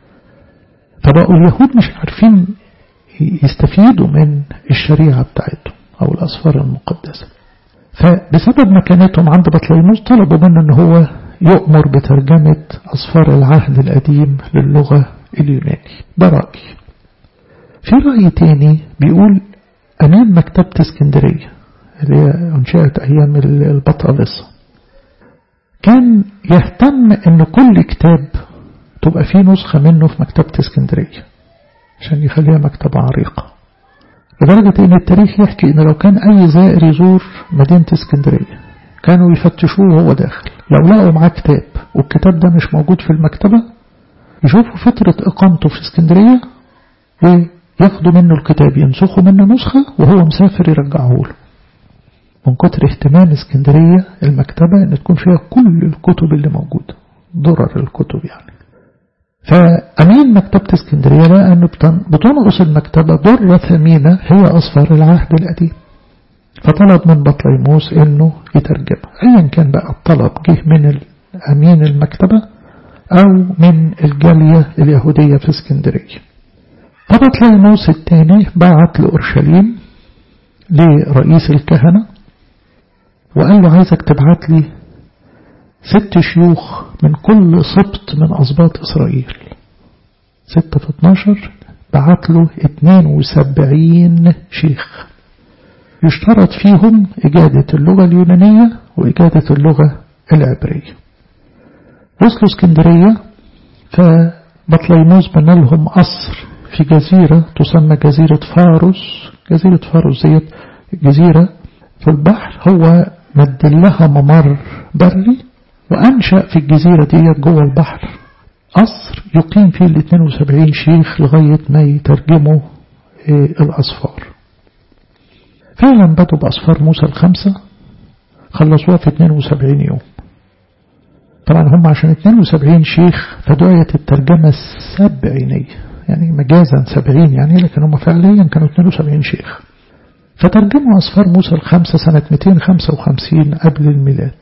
فبقوا اليهود مش عارفين يستفيدوا من الشريعة بتاعتهم أو الأصفار المقدسة فبسبب مكانتهم عند بطليموس طلبوا منه أن هو يؤمر بترجمة أصفار العهد القديم للغة اليوناني ده رأي في رأي تاني بيقول أمام مكتبة اسكندرية اللي هي أنشأت أيام البطالسة كان يهتم أن كل كتاب تبقى فيه نسخة منه في مكتبة اسكندرية عشان يخليها مكتبة عريقة لدرجة ان التاريخ يحكي ان لو كان اي زائر يزور مدينة اسكندرية كانوا يفتشوه وهو داخل لو لقوا معاه كتاب والكتاب ده مش موجود في المكتبة يشوفوا فترة اقامته في اسكندرية وياخدوا منه الكتاب ينسخوا منه نسخة وهو مسافر يرجعه له من كتر اهتمام اسكندرية المكتبة ان تكون فيها كل الكتب اللي موجودة ضرر الكتب يعني فأمين مكتبة اسكندرية لقى أنه بتنقص المكتبة ضرة ثمينة هي أصفار العهد القديم فطلب من بطليموس أنه يترجمها أيا كان بقى الطلب جه من أمين المكتبة أو من الجالية اليهودية في اسكندرية فبطليموس الثاني بعت لأورشليم لرئيس الكهنة وقال له عايزك تبعت لي ست شيوخ من كل سبط من أسباط إسرائيل ستة في اتناشر بعت له اتنين وسبعين شيخ يشترط فيهم إجادة اللغة اليونانية وإجادة اللغة العبرية وصلوا اسكندرية فبطليموس بنى لهم قصر في جزيرة تسمى جزيرة فاروس جزيرة فاروس ديت جزيرة في البحر هو مد لها ممر بري وأنشأ في الجزيرة دي جوه البحر قصر يقيم فيه ال 72 شيخ لغاية ما يترجموا الأصفار فعلا بدوا بأصفار موسى الخمسة خلصوها في 72 يوم طبعا هم عشان 72 شيخ فدعيت الترجمة السبعينية يعني مجازا سبعين يعني لكن هم فعليا كانوا 72 شيخ فترجموا أصفار موسى الخمسة سنة 255 قبل الميلاد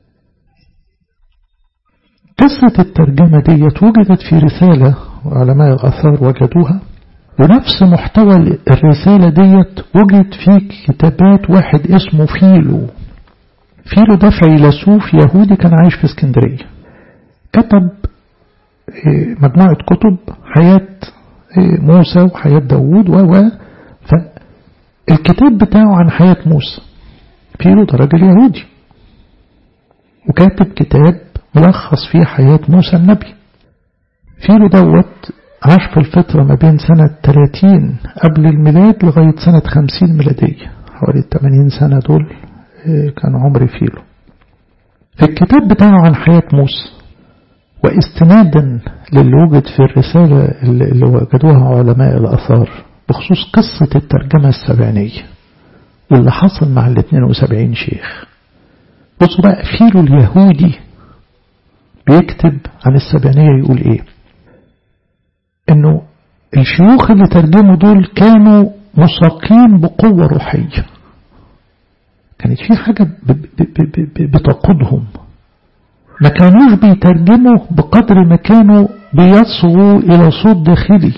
قصة الترجمة ديت وجدت في رسالة وعلماء الآثار وجدوها ونفس محتوى الرسالة ديت وجد في كتابات واحد اسمه فيلو فيلو ده فيلسوف يهودي كان عايش في اسكندرية كتب مجموعة كتب حياة موسى وحياة داوود و فالكتاب بتاعه عن حياة موسى فيلو ده راجل يهودي وكاتب كتاب ملخص فيه حياة موسى النبي فيلو دوت عاش في الفترة ما بين سنة 30 قبل الميلاد لغاية سنة 50 ميلادية حوالي 80 سنة دول كان عمر فيلو في الكتاب بتاعه عن حياة موسى واستنادا للي وجد في الرسالة اللي وجدوها علماء الأثار بخصوص قصة الترجمة السبعينية واللي حصل مع ال 72 شيخ بصوا بقى فيلو اليهودي بيكتب عن السبعينية يقول ايه انه الشيوخ اللي ترجموا دول كانوا مساقين بقوة روحية كانت في حاجة بتقودهم ما كانوش بيترجموا بقدر ما كانوا بيصغوا إلى صوت داخلي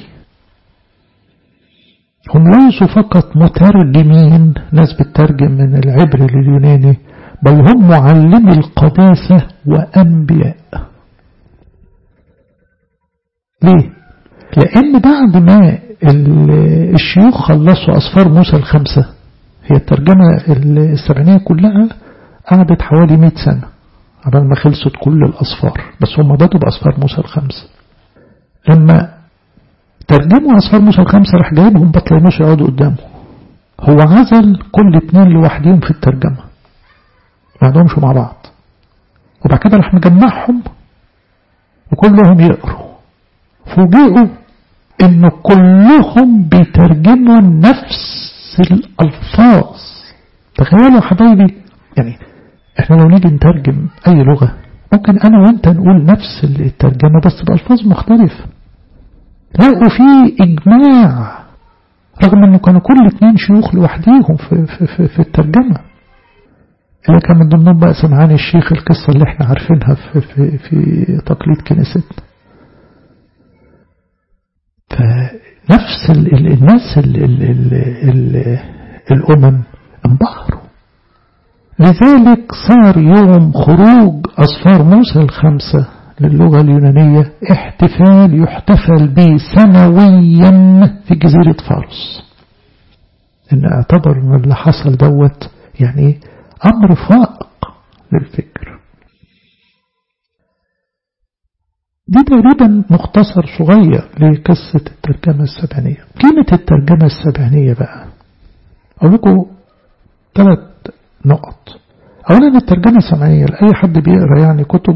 هم ليسوا فقط مترجمين ناس بتترجم من العبر لليوناني بل هم معلمي القداسة وأنبياء ليه؟ لأن بعد ما الشيوخ خلصوا أصفار موسى الخمسة هي الترجمة السبعينية كلها قعدت حوالي 100 سنة قبل ما خلصت كل الأصفار بس هم بدوا بأصفار موسى الخمسة لما ترجموا أصفار موسى الخمسة راح جايبهم بطليموس يقعدوا قدامه هو عزل كل اتنين لوحدهم في الترجمة ما عندهمش مع بعض وبعد كده راح مجمعهم وكلهم يقروا فوجئوا ان كلهم بيترجموا نفس الالفاظ تخيلوا حبايبي يعني احنا لو نيجي نترجم اي لغة ممكن انا وانت نقول نفس الترجمة بس بألفاظ مختلفة لقوا في اجماع رغم انه كانوا كل اتنين شيوخ لوحديهم في, في, في, في الترجمة اللي كان من ضمنهم بقى سمعان الشيخ القصة اللي احنا عارفينها في, في, في تقليد كنيستنا فنفس ال ال الناس ال ال ال ال الأمم انبهروا لذلك صار يوم خروج أصفار موسى الخمسة للغة اليونانية احتفال يحتفل به سنويا في جزيرة فارس ان اعتبر ان اللي حصل دوت يعني امر فائق للفكر دي تقريبا مختصر صغير لقصة الترجمة السبعينية قيمة الترجمة السبعينية بقى أقول لكم ثلاث نقط أولا الترجمة السبعينية لأي حد بيقرأ يعني كتب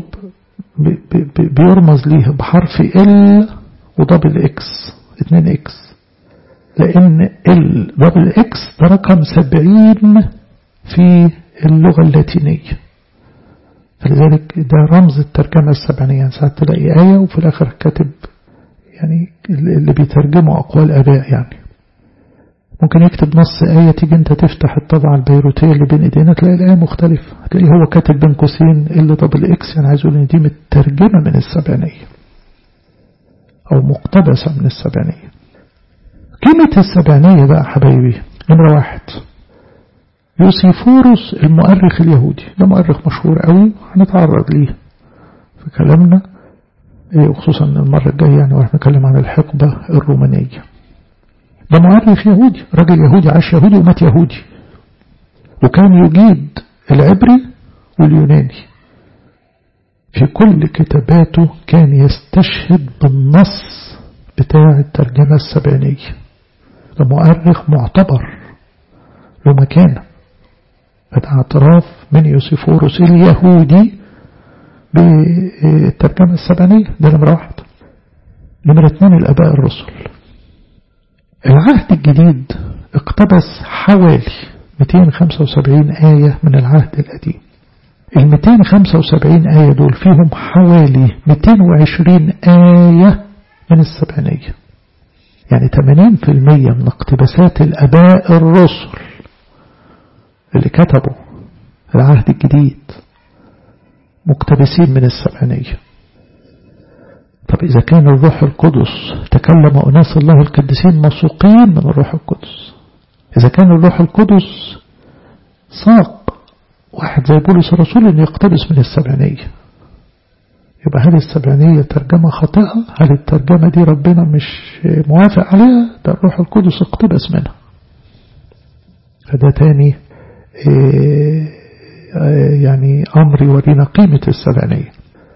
بيرمز ليها بحرف ال ودبل اكس اتنين اكس لأن ال دبل اكس ده رقم سبعين في اللغة اللاتينية فلذلك ده رمز الترجمة السبعينية ساعات تلاقي آية وفي الآخر كاتب يعني اللي بيترجموا أقوال آباء يعني ممكن يكتب نص آية تيجي أنت تفتح الطبعة البيروتية اللي بين إيدينا تلاقي الآية مختلفة هتلاقيه هو كاتب بين قوسين اللي دبل إكس يعني عايز يقول إن دي مترجمة من السبعينية أو مقتبسة من السبعينية قيمة السبعينية بقى حبايبي نمرة واحد يوسيفوروس المؤرخ اليهودي ده مؤرخ مشهور قوي هنتعرض ليه في كلامنا وخصوصا المرة الجاية يعني واحنا نتكلم عن الحقبة الرومانية ده مؤرخ يهودي راجل يهودي عاش يهودي ومات يهودي وكان يجيد العبري واليوناني في كل كتاباته كان يستشهد بالنص بتاع الترجمة السبعينية ده مؤرخ معتبر له مكانه هذا اعتراف من يوسيفوروس اليهودي بالترجمة السبعينية ده نمرة واحد نمرة اثنين الأباء الرسل العهد الجديد اقتبس حوالي 275 آية من العهد القديم ال 275 آية دول فيهم حوالي 220 آية من السبعينية يعني 80% من اقتباسات الأباء الرسل اللي كتبوا العهد الجديد مقتبسين من السبعينية طب إذا كان الروح القدس تكلم أناس الله القديسين مسوقين من الروح القدس إذا كان الروح القدس ساق واحد زي بولس الرسول أن يقتبس من السبعينية يبقى هل السبعينية ترجمة خاطئة هل الترجمة دي ربنا مش موافق عليها ده الروح القدس اقتبس منها فده تاني يعني أمر يورينا قيمة السبعينية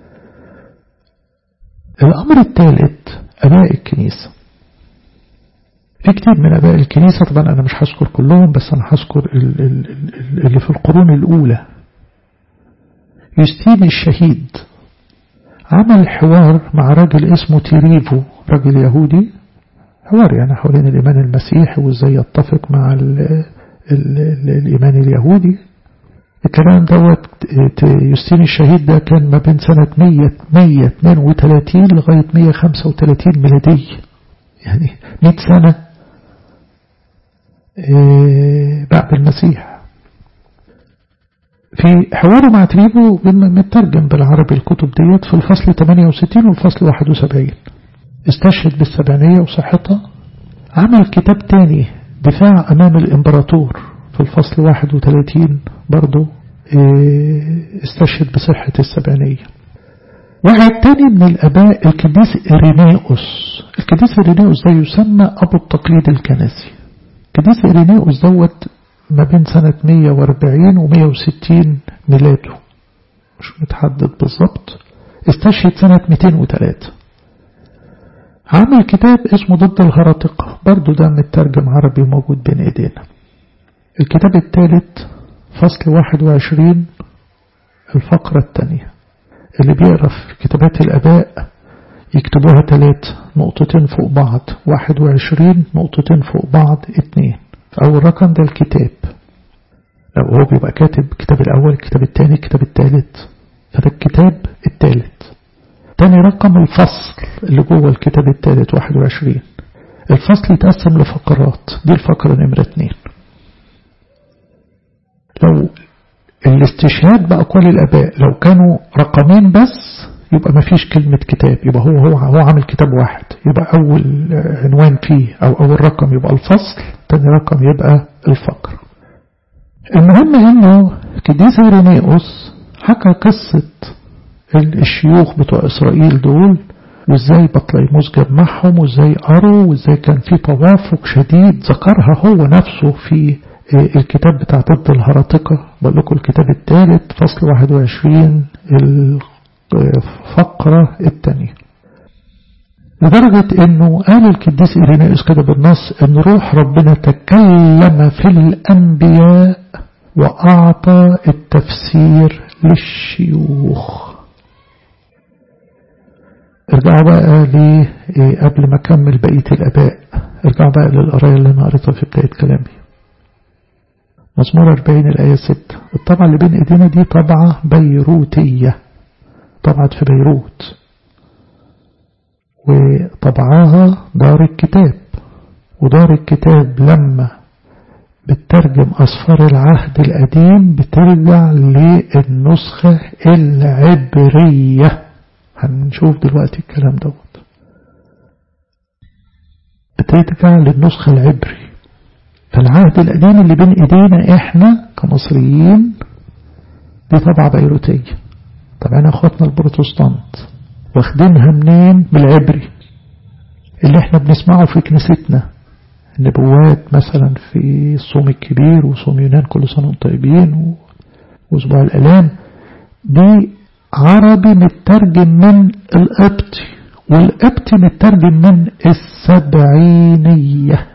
الأمر الثالث أباء الكنيسة في كتير من أباء الكنيسة طبعا أنا مش هذكر كلهم بس أنا هذكر اللي في القرون الأولى يستين الشهيد عمل حوار مع راجل اسمه تيريفو راجل يهودي حوار يعني حوالين الإيمان المسيحي وإزاي يتفق مع ال ال ال الإيمان اليهودي الكلام دوت يوستين الشهيد ده كان ما بين سنة 100 132 لغاية 135 ميلادية يعني 100 سنة بعد المسيح في حواره مع تريبو مترجم بالعربي الكتب ديت في الفصل 68 والفصل 71 استشهد بالسبعينية وصحتها عمل كتاب تاني دفاع أمام الإمبراطور في الفصل 31 برضو استشهد بصحة السبعينية واحد تاني من الأباء الكنيس إيرينيوس الكنيس إيرينيوس ده يسمى أبو التقليد الكنسي الكنيس إيرينيوس دوت ما بين سنة 140 و 160 ميلاده مش متحدد بالظبط استشهد سنة 203 عمل كتاب اسمه ضد الهرطقة برضو ده مترجم عربي موجود بين ايدينا الكتاب الثالث فصل 21 الفقرة الثانية اللي بيقرأ في كتابات الأباء يكتبوها ثلاثة نقطتين فوق بعض واحد وعشرين نقطتين فوق بعض اتنين أول رقم ده الكتاب لو هو بيبقى كاتب الكتاب الأول الكتاب الثاني الكتاب الثالث فده الكتاب الثالث تاني رقم الفصل اللي جوه الكتاب الثالث واحد وعشرين الفصل يتقسم لفقرات دي الفقرة نمرة اتنين لو الاستشهاد بأقوال الآباء لو كانوا رقمين بس يبقى ما فيش كلمة كتاب يبقى هو هو هو عامل كتاب واحد يبقى أول عنوان فيه أو أول رقم يبقى الفصل تاني رقم يبقى الفقر المهم إنه قديس إيرينيوس حكى قصة الشيوخ بتوع إسرائيل دول وإزاي بطليموس جمعهم وإزاي قروا وإزاي كان في توافق شديد ذكرها هو نفسه في الكتاب بتاع ضد الهرطقة بقول لكم الكتاب الثالث فصل 21 الفقرة الثانية لدرجة انه قال القديس إيرينيوس كده بالنص ان روح ربنا تكلم في الأنبياء وأعطى التفسير للشيوخ ارجعوا بقى لي قبل ما أكمل بقية الآباء ارجعوا بقى للقراية اللي أنا قريتها في بداية كلامي مزمور 40 الآية 6 الطبعة اللي بين إيدينا دي طبعة بيروتية طبعت في بيروت وطبعاها دار الكتاب ودار الكتاب لما بتترجم أصفار العهد القديم بترجع للنسخة العبرية هنشوف دلوقتي الكلام دوت بترجع للنسخة العبري فالعهد القديم اللي بين ايدينا احنا كمصريين دي طبعة بيروتية طبعا اخواتنا البروتستانت واخدينها منين من العبري اللي احنا بنسمعه في كنيستنا النبوات مثلا في الصوم الكبير وصوم يونان كل سنة وانتم طيبين واسبوع الالام دي عربي مترجم من القبطي والقبطي مترجم من السبعينيه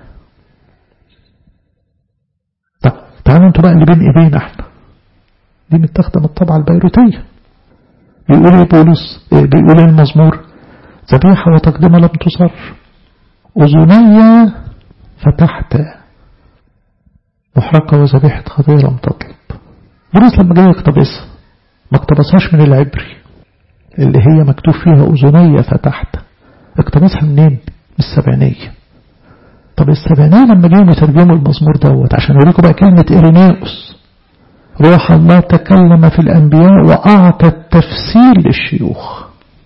تعالوا انتوا بقى اللي بين ايدينا احنا دي متاخده من الطبعه البيروتيه بيقول ايه بولس إيه بيقول ايه المزمور ذبيحه وتقدمه لم تصر اذني فتحت محرقه وذبيحه خطيه لم تطلب بولس لما جاي يقتبسها ما اقتبسهاش من العبري اللي هي مكتوب فيها اذني فتحت اقتبسها منين من السبعينيه طب السبعينية لما جايين يترجموا المزمور دوت عشان اوريكم بقى كلمة إيرينيوس روح الله تكلم في الأنبياء وأعطى التفسير للشيوخ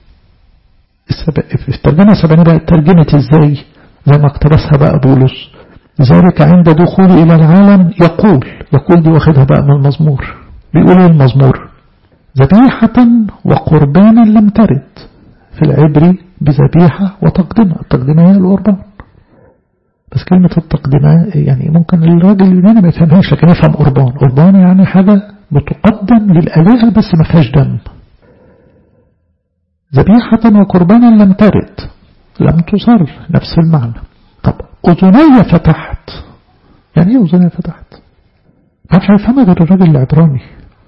في الترجمة السبعينية بقى ترجمت ازاي زي ما اقتبسها بقى بولس ذلك عند دخول إلى العالم يقول يقول دي واخدها بقى من المزمور بيقول ايه المزمور ذبيحة وقربانا لم ترد في العبري بذبيحة وتقدمة التقدمة هي القربان بس كلمة التقدمة يعني ممكن الراجل اليوناني ما يفهمهاش لكن يفهم قربان قربان يعني حاجة بتقدم للآلهة بس ما فيهاش دم ذبيحة وقربانا لم ترد لم تصر نفس المعنى طب أذني فتحت يعني ايه أذني فتحت ما مش هيفهمها غير الراجل العبراني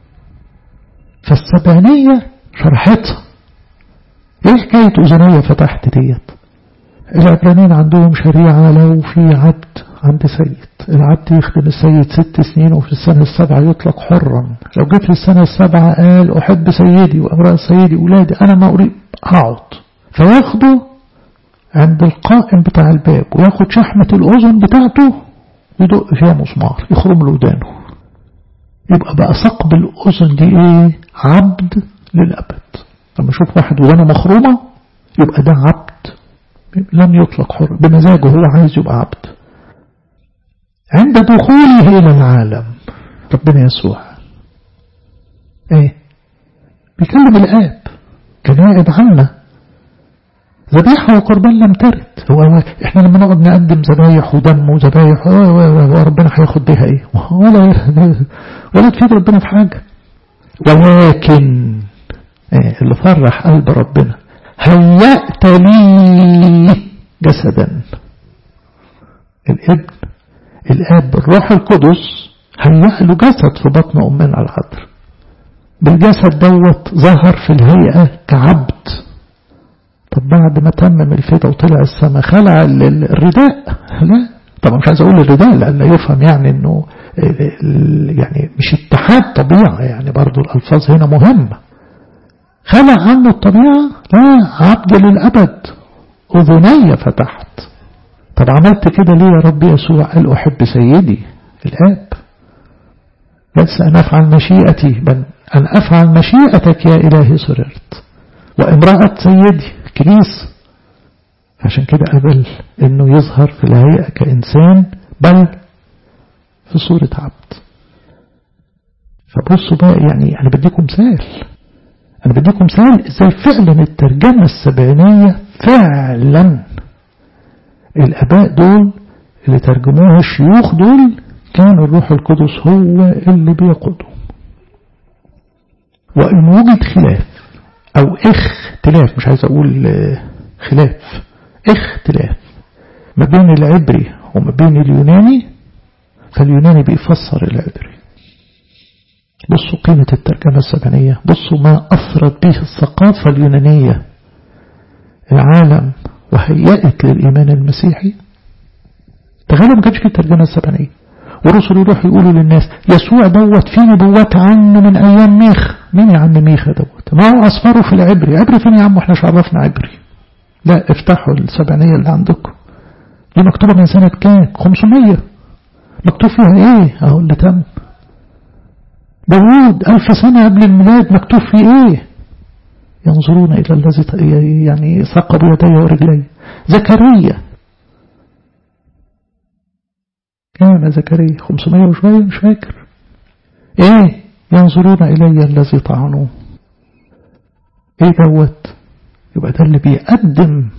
فالسبعينية شرحتها ايه حكاية أذني فتحت ديت العبرانيين عندهم شريعة لو في عبد عند سيد العبد يخدم السيد ست سنين وفي السنة السابعة يطلق حرا لو جيت في السنة السابعة قال أحب سيدي وأمرأة سيدي أولادي أنا ما أريد أقعد فياخده عند القائم بتاع الباب وياخد شحمة الأذن بتاعته ويدق فيها مسمار يخرم له ودانه يبقى بقى ثقب الأذن دي إيه عبد للأبد لما أشوف واحد ودانه مخرومة يبقى ده عبد لم يطلق حر بمزاجه هو عايز يبقى عبد عند دخوله إلى العالم ربنا يسوع ايه بيكلم الآب كنائب عنا ذبيحة وقربان لم ترد هو احنا لما نقعد نقدم ذبايح ودم وذبايح وربنا هياخد بيها ايه ولا ولا تفيد ربنا في حاجة ولكن ايه اللي فرح قلب ربنا هيأت لي جسدا الابن الاب الروح القدس هيأ له جسد في بطن أمنا العذر بالجسد دوت ظهر في الهيئة كعبد طب بعد ما تمم الفدا وطلع السماء خلع الرداء لا طبعا مش عايز اقول الرداء لان يفهم يعني انه يعني مش اتحاد طبيعة يعني برضو الالفاظ هنا مهمة خلع عنه الطبيعة لا عبد للأبد أذني فتحت طب عملت كده ليه يا رب يسوع قال أحب سيدي الآب بس أن أفعل مشيئتي بل أن أفعل مشيئتك يا إلهي سررت وامرأة سيدي كنيس عشان كده قبل أنه يظهر في الهيئة كإنسان بل في صورة عبد فبصوا بقى يعني أنا بديكم مثال أنا بديكم مثال إزاي فعلا الترجمة السبعينية فعلا الآباء دول اللي ترجموها الشيوخ دول كان الروح القدس هو اللي بيقودهم وإن وجد خلاف أو اختلاف مش عايز أقول خلاف اختلاف ما بين العبري وما بين اليوناني فاليوناني بيفسر العبري بصوا قيمة الترجمة السبعينية بصوا ما أثرت به الثقافة اليونانية العالم وهيأت للإيمان المسيحي تخيلوا ما كانش في الترجمة السبعينية ورسل يروحوا يقولوا للناس يسوع دوت في نبوات عنه من أيام ميخ مين يا عم ميخا دوت ما هو أصفره في العبري عبري فين يا عم واحنا عرفنا عبري لا افتحوا السبعينية اللي عندكم دي مكتوبة من سنة كام 500 مكتوب فيها ايه اهو اللي تم داود ألف سنة قبل الميلاد مكتوب فيه ايه ينظرون إلى الذي يعني ثقب يدي ورجلي زكريا كان زكريا 500 وشوية مش فاكر ايه ينظرون إلي الذي طعنوه ايه دوت يبقى ده اللي بيقدم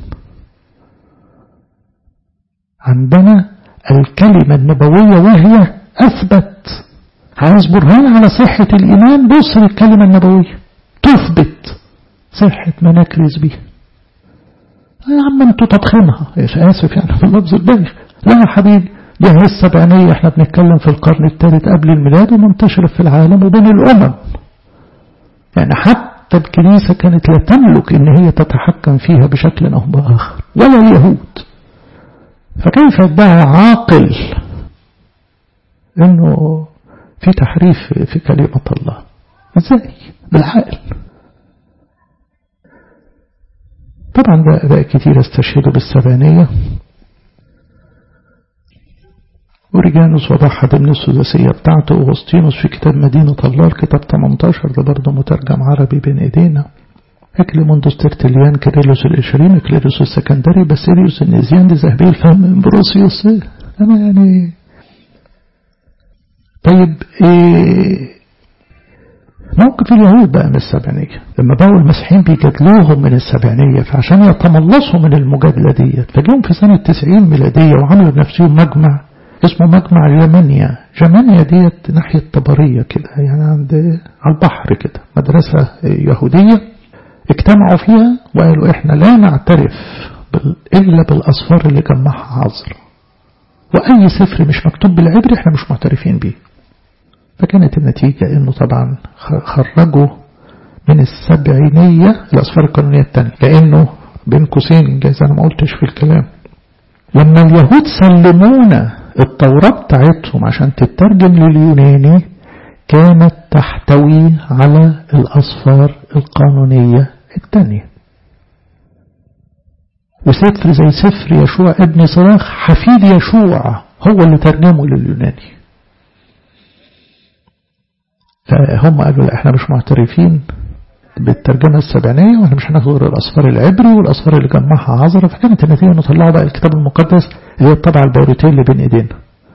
عندنا الكلمة النبوية وهي أثبت عايز برهان على صحة الإيمان بص للكلمة النبوية تثبت صحة ما نكرز بيها يا عم انتوا تضخمها آسف يعني في اللفظ البايخ لا يا حبيبي دي هي السبعينية احنا بنتكلم في القرن الثالث قبل الميلاد ومنتشرة في العالم وبين الأمم يعني حتى الكنيسة كانت لا تملك ان هي تتحكم فيها بشكل أو بآخر ولا اليهود فكيف يدعي عاقل انه في تحريف في كلمة الله ازاي بالعقل طبعا بقى كتير استشهدوا بالسبانية أوريجانوس وضعها ضمن السداسية بتاعته أغسطينوس في كتاب مدينة الله الكتاب 18 ده برضه مترجم عربي بين إيدينا اكليموندوس ترتليان كيرلس الإشرين كليروس السكندري باسيليوس النيزيان دي ذهبي الفهم امبروسيوس أنا يعني طيب إيه موقف اليهود بقى من السبعينية لما بقوا المسيحيين بيجادلوهم من السبعينية فعشان يتملصوا من المجادلة ديت فجيهم في سنة 90 ميلادية وعملوا لنفسهم مجمع اسمه مجمع جمانيا جمانيا ديت ناحية طبرية كده يعني عند على البحر كده مدرسة يهودية اجتمعوا فيها وقالوا احنا لا نعترف إلا بالأصفار اللي جمعها عذر وأي سفر مش مكتوب بالعبري احنا مش معترفين بيه فكانت النتيجة انه طبعا خرجوا من السبعينية الأصفار القانونية الثانية لأنه بين قوسين جايز أنا ما قلتش في الكلام لما اليهود سلمونا التوراة بتاعتهم عشان تترجم لليوناني كانت تحتوي على الأصفار القانونية الثانية وسفر زي سفر يشوع ابن صراخ حفيد يشوع هو اللي ترجمه لليوناني فهم قالوا لا احنا مش معترفين بالترجمة السبعينية واحنا مش هناخد غير الأصفار العبري والأصفار اللي جمعها عذرة فكانت النتيجة انه طلعوا بقى الكتاب المقدس اللي هي الطبعة البوريتية اللي بين ايدينا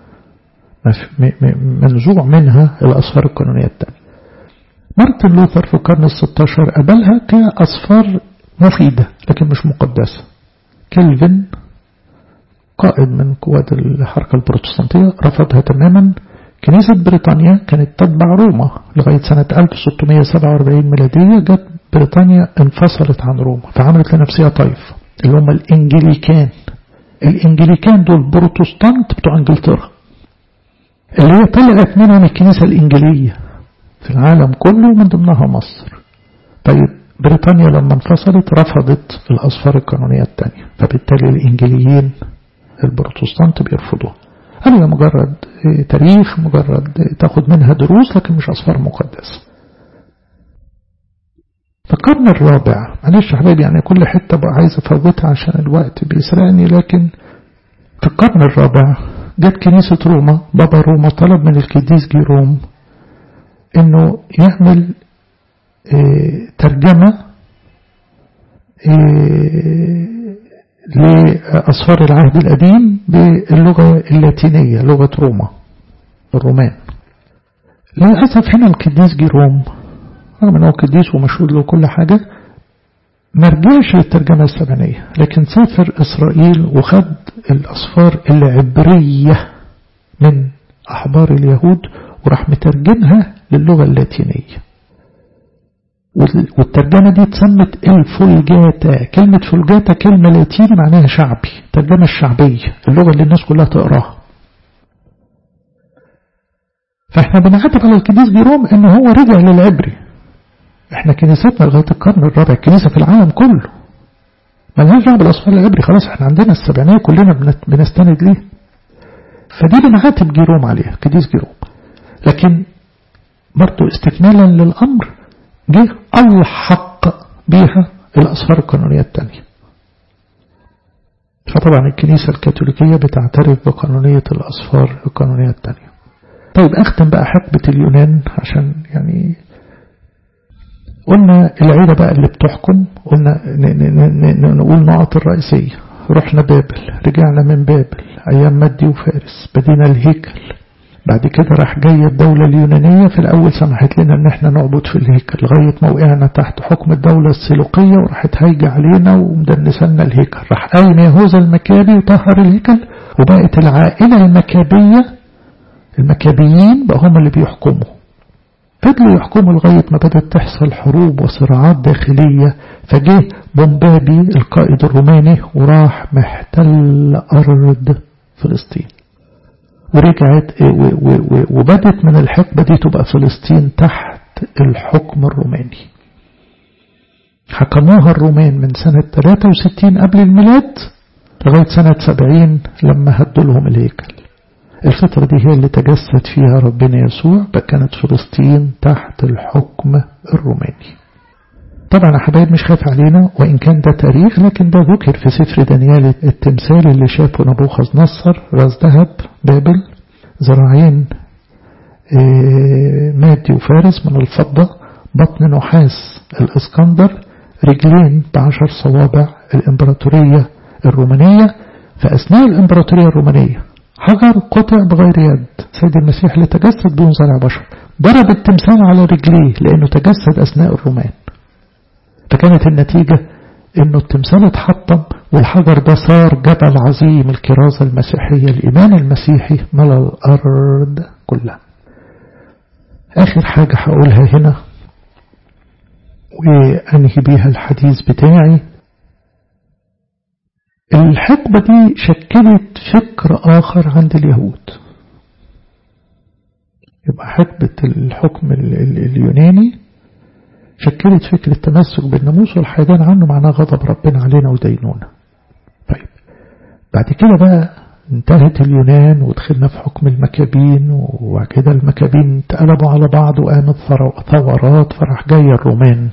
منزوع منها الأصفار القانونية الثانية مارتن لوثر في القرن الستاشر قبلها كأصفار مفيدة لكن مش مقدسة كيلفن قائد من قوات الحركة البروتستانتية رفضها تماما كنيسة بريطانيا كانت تتبع روما لغاية سنة 1647 ميلادية جت بريطانيا انفصلت عن روما فعملت لنفسها طائفة اللي هم الإنجليكان الإنجليكان دول بروتستانت بتوع إنجلترا اللي هي طلعت منهم الكنيسة الإنجيلية في العالم كله من ضمنها مصر طيب بريطانيا لما انفصلت رفضت الأصفار القانونية الثانية فبالتالي الإنجليين البروتستانت بيرفضوها قالوا ده مجرد تاريخ مجرد تاخد منها دروس لكن مش أصفار مقدسة في القرن الرابع معلش يا حبايبي يعني كل حتة بقى عايز أفوتها عشان الوقت بيسرقني لكن في القرن الرابع جت كنيسة روما بابا روما طلب من القديس جيروم انه يعمل اه ترجمة اه لأصفار العهد القديم باللغة اللاتينية لغة روما الرومان للأسف هنا القديس جيروم رغم أنه قديس ومشهود له كل حاجة ما رجعش للترجمة السبعينية لكن سافر إسرائيل وخد الأصفار العبرية من أحبار اليهود وراح مترجمها للغة اللاتينية والترجمة دي اتسمت الفولجاتا كلمة فولجاتا كلمة لاتيني معناها شعبي الترجمة الشعبية اللغة اللي الناس كلها تقراها فاحنا بنعتب على القديس جيروم ان هو رجع للعبري احنا كنيستنا لغاية القرن الرابع كنيسة في العالم كله ملهاش دعوه بالاصفار العبري خلاص احنا عندنا السبعينية كلنا بنستند ليه فدي بنعاتب جيروم عليها قديس جيروم لكن برضه استكمالا للأمر جه ألحق بيها الأصفار القانونية الثانية فطبعا الكنيسة الكاثوليكية بتعترف بقانونية الأصفار القانونية الثانية طيب أختم بقى حقبة اليونان عشان يعني قلنا العيلة بقى اللي بتحكم قلنا نقول نقط الرئيسية رحنا بابل رجعنا من بابل أيام مادي وفارس بدينا الهيكل بعد كده راح جاية الدولة اليونانية في الأول سمحت لنا أن احنا نعبد في الهيكل لغاية ما وقعنا تحت حكم الدولة السلوقية وراحت هايجة علينا ومدنسنا الهيكل راح قايم يهوذا المكابي وطهر الهيكل وبقت العائلة المكابية المكابيين بقى هم اللي بيحكموا فضلوا يحكموا لغاية ما بدأت تحصل حروب وصراعات داخلية فجه بومبابي القائد الروماني وراح محتل أرض فلسطين ورجعت وبدت من الحقبة دي تبقى فلسطين تحت الحكم الروماني حكموها الرومان من سنة 63 قبل الميلاد لغاية سنة 70 لما هدوا لهم الهيكل الفترة دي هي اللي تجسد فيها ربنا يسوع فكانت فلسطين تحت الحكم الروماني طبعا يا حبايب مش خاف علينا وإن كان ده تاريخ لكن ده ذكر في سفر دانيال التمثال اللي شافه نبوخذ نصر راس ذهب بابل ذراعين مادي وفارس من الفضة بطن نحاس الإسكندر رجلين بعشر صوابع الإمبراطورية الرومانية فأثناء الإمبراطورية الرومانية حجر قطع بغير يد سيد المسيح اللي تجسد بدون زرع بشر ضرب التمثال على رجليه لأنه تجسد أثناء الرومان فكانت النتيجة انه التمثال اتحطم والحجر ده صار جبل عظيم الكرازة المسيحية الإيمان المسيحي ملا الأرض كلها آخر حاجة هقولها هنا وأنهي بيها الحديث بتاعي الحقبة دي شكلت فكر آخر عند اليهود يبقى حقبة الحكم اليوناني شكلت فكرة التمسك بالناموس والحيدان عنه معناه غضب ربنا علينا ودينونا طيب بعد كده بقى انتهت اليونان ودخلنا في حكم المكابين وبعد كده المكابين اتقلبوا على بعض وقامت ثورات فراح جاي الرومان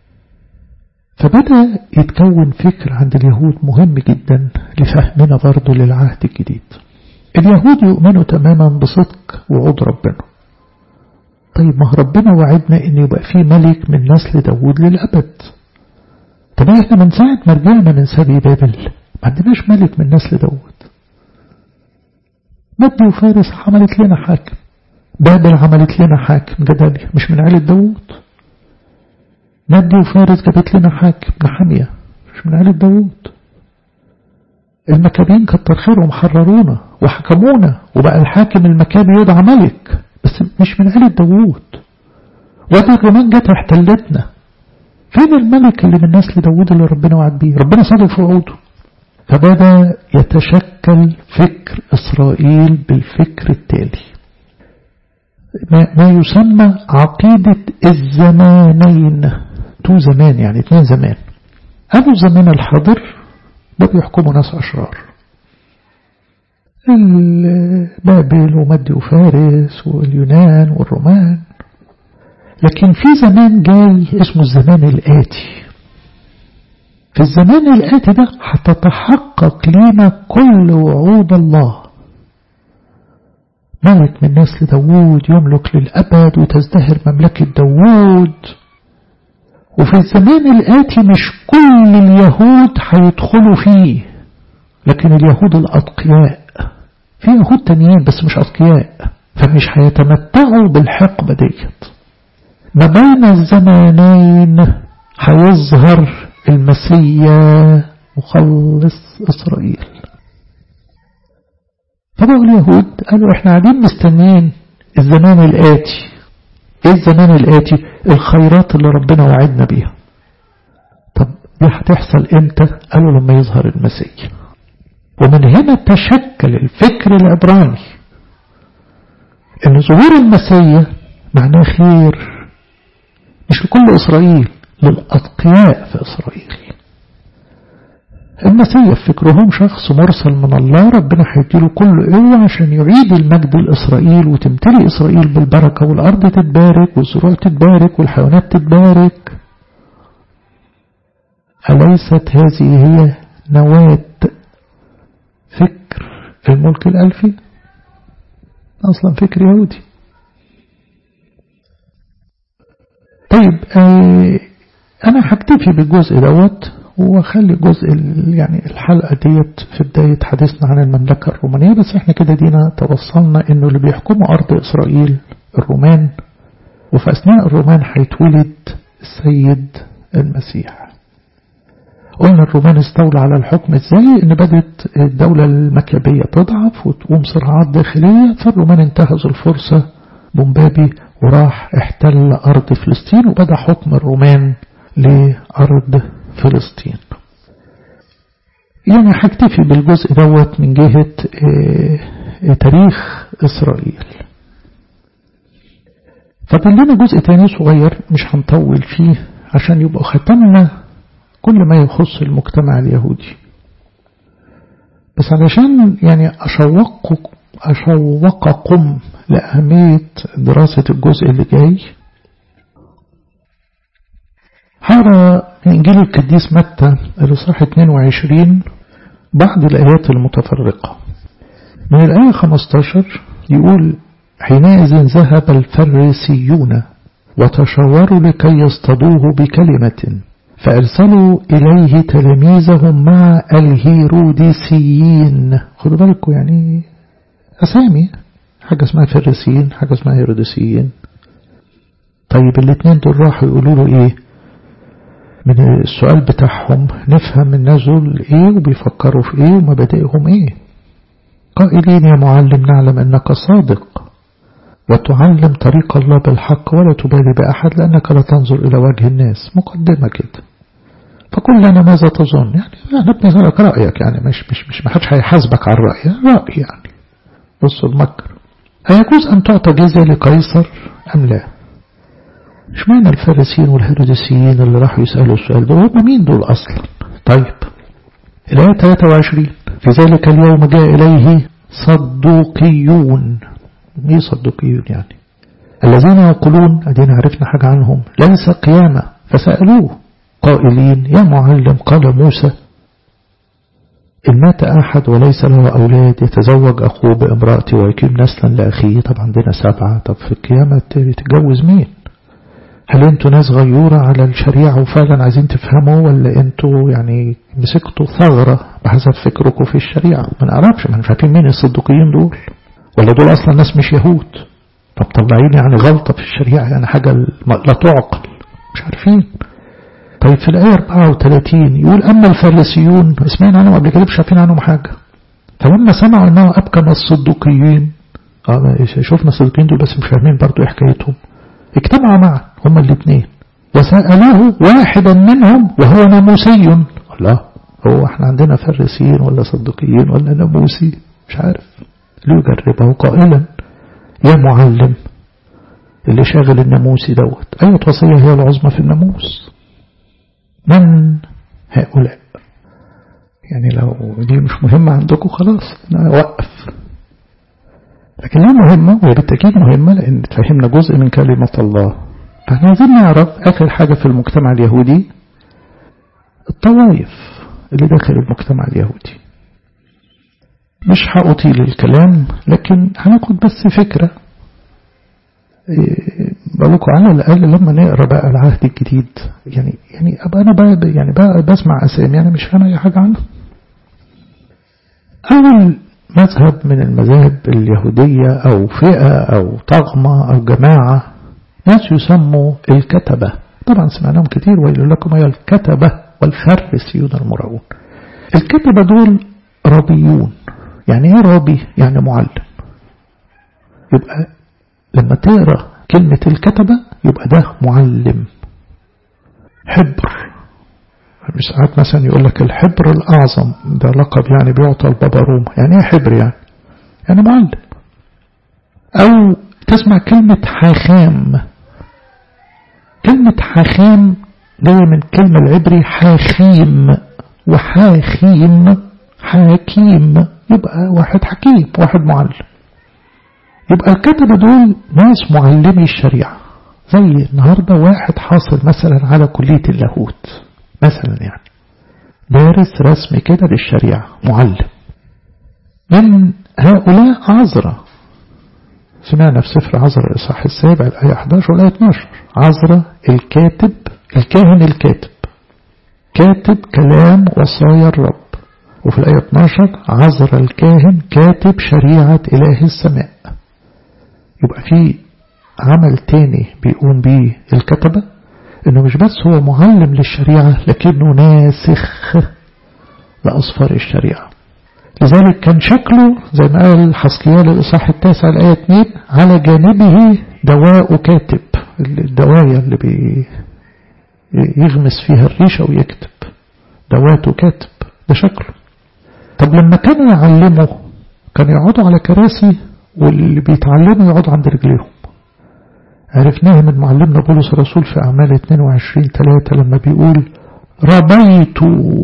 فبدأ يتكون فكر عند اليهود مهم جدا لفهمنا برضه للعهد الجديد اليهود يؤمنوا تماما بصدق وعود ربنا طيب ما ربنا وعدنا ان يبقى في ملك من نسل داوود للأبد طب احنا من ساعة ما رجعنا من سبي بابل ما عندناش ملك من نسل داوود مدي وفارس عملت لنا حاكم بابل عملت لنا حاكم جداليا مش من عيلة داوود مدي وفارس جابت لنا حاكم نحمية مش من عيلة داوود المكابين كتر خيرهم حررونا وحكمونا وبقى الحاكم المكابي يدعى ملك بس مش من عيلة داوود وادي الرومان جت احتلتنا فين الملك اللي من نسل داوود اللي ربنا وعد بيه ربنا صادق في وعوده فبدأ يتشكل فكر إسرائيل بالفكر التالي ما يسمى عقيدة الزمانين تو زمان يعني اتنين زمان قالوا الزمان الحاضر ده بيحكموا ناس أشرار بابل ومد وفارس واليونان والرومان لكن في زمان جاي اسمه الزمان الآتي في الزمان الآتي ده هتتحقق لنا كل وعود الله ملك من نسل داوود يملك للأبد وتزدهر مملكة داوود وفي الزمان الآتي مش كل اليهود هيدخلوا فيه لكن اليهود الأتقياء في يهود تانيين بس مش أتقياء فمش هيتمتعوا بالحقبة ديت ما بين الزمانين هيظهر المسيا مخلص إسرائيل فبقوا اليهود قالوا احنا قاعدين مستنيين الزمان الآتي ايه الزمان الآتي الخيرات اللي ربنا وعدنا بيها طب دي هتحصل امتى قالوا لما يظهر المسيح ومن هنا تشكل الفكر العبراني ان ظهور المسيح معناه خير مش لكل إسرائيل للأتقياء في إسرائيل المسيح في فكرهم شخص مرسل من الله ربنا هيديله كل قوة عشان يعيد المجد لإسرائيل وتمتلي إسرائيل بالبركة والأرض تتبارك والزروع تتبارك والحيوانات تتبارك أليست هذه هي نواة فكر الملك الألفي أصلا فكر يهودي طيب آه أنا هكتفي بالجزء دوت واخلي جزء يعني الحلقة ديت في بداية حديثنا عن المملكة الرومانية بس احنا كده دينا توصلنا انه اللي بيحكموا ارض اسرائيل الرومان وفي اثناء الرومان هيتولد السيد المسيح قلنا الرومان استولى على الحكم ازاي ان بدت الدولة المكابية تضعف وتقوم صراعات داخلية فالرومان انتهزوا الفرصة بومبابي وراح احتل ارض فلسطين وبدأ حكم الرومان لأرض فلسطين يعني هكتفي بالجزء دوت من جهة اه اه تاريخ إسرائيل فضل لنا جزء تاني صغير مش هنطول فيه عشان يبقى ختمنا كل ما يخص المجتمع اليهودي بس علشان يعني أشوقكم أشوقكم لأهمية دراسة الجزء اللي جاي هقرا إنجيل القديس متى الإصحاح 22 بعض الآيات المتفرقة من الآية 15 يقول حينئذ ذهب الفريسيون وتشاوروا لكي يصطادوه بكلمة فأرسلوا إليه تلاميذهم مع الهيروديسيين خدوا بالكم يعني أسامي حاجة اسمها فريسيين حاجة اسمها هيروديسيين طيب الاثنين دول راحوا يقولوا له ايه من السؤال بتاعهم نفهم الناس دول ايه وبيفكروا في ايه ومبادئهم ايه قائلين يا معلم نعلم انك صادق وتعلم طريق الله بالحق ولا تبالي بأحد لأنك لا تنظر إلى وجه الناس مقدمة كده فقل لنا ماذا تظن يعني أنا بنسألك رأيك يعني مش مش مش ما حدش هيحاسبك على الرأي رأي يعني بصوا المكر هيجوز أن تعطى جزية لقيصر أم لا اشمعنى الفارسيين والهيروديسيين اللي راحوا يسألوا السؤال ده هم مين دول أصلا طيب الآية 23 في ذلك اليوم جاء إليه صدوقيون مين صدوقيون يعني الذين يقولون أدينا عرفنا حاجة عنهم ليس قيامة فسألوه قائلين يا معلم قال موسى إن مات أحد وليس له أولاد يتزوج أخوه بامرأته ويقيم نسلا لأخيه طب عندنا سبعة طب في القيامة تتجوز مين هل انتوا ناس غيورة على الشريعة وفعلا عايزين تفهموا ولا انتوا يعني مسكتوا ثغرة بحسب فكركم في الشريعة ما نعرفش ما مش عارفين مين الصدقيين دول ولا دول اصلا ناس مش يهود طب طلعين يعني غلطة في الشريعة يعني حاجة لا تعقل مش عارفين طيب في الآية 34 يقول أما الفارسيون سمعنا عنهم قبل كده مش عارفين عنهم حاجة فلما سمعوا أنه أبكم الصدقيين آه شفنا الصدقيين دول بس مش فاهمين برضو إيه حكايتهم اجتمعوا معا هما الاثنين وسألوه واحدا منهم وهو ناموسي الله هو احنا عندنا فرسيين ولا صدقيين ولا ناموسي مش عارف ليجربه قائلا يا معلم اللي شاغل الناموسي دوت أي وصية هي العظمى في الناموس من هؤلاء يعني لو دي مش مهمة عندكم خلاص أنا أوقف لكن هي مهمة وهي بالتأكيد مهمة لأن تفهمنا جزء من كلمة الله فاحنا عايزين نعرف آخر حاجة في المجتمع اليهودي الطوائف اللي داخل المجتمع اليهودي مش هأطيل الكلام لكن هناخد بس فكرة بقول لكم على الأقل لما نقرأ بقى العهد الجديد يعني يعني أبقى أنا بقى يعني بقى بسمع أسامي أنا مش فاهم أي حاجة عنها أول مذهب من المذاهب اليهودية أو فئة أو طغمة أو جماعة ناس يسموا الكتبة طبعا سمعناهم كتير ويقول لكم هي الكتبة والفرسيون المراؤون الكتبة دول ربيون يعني ايه رابي يعني معلم يبقى لما تقرا كلمة الكتبة يبقى ده معلم حبر مش ساعات مثلا يقول لك الحبر الأعظم ده لقب يعني بيعطى البابا روما يعني ايه حبر يعني يعني معلم أو تسمع كلمة حاخام كلمة حاخام جاية من كلمة العبري حاخيم وحاخيم حاكيم يبقى واحد حكيم واحد معلم يبقى الكتبة دول ناس معلمي الشريعة زي النهاردة واحد حاصل مثلا على كلية اللاهوت مثلا يعني دارس رسم كده للشريعة معلم من هؤلاء عذرة سمعنا في سفر عذرة الإصحاح السابع الآية 11 والآية 12 عذرة الكاتب الكاهن الكاتب كاتب كلام وصايا الرب وفي الآية 12 عذر الكاهن كاتب شريعة إله السماء يبقى في عمل تاني بيقوم بيه الكتبة انه مش بس هو معلم للشريعة لكنه ناسخ لأصفار الشريعة لذلك كان شكله زي ما قال حسكيال الإصحاح التاسع الآية 2 على جانبه دواء كاتب الدواية اللي بي يغمس فيها الريشة ويكتب دواته كاتب ده شكله طب لما كانوا يعلموا كانوا يقعدوا على كراسي واللي بيتعلموا يقعدوا عند رجليهم عرفناها من معلمنا بولس الرسول في أعمال 22 3 لما بيقول ربيت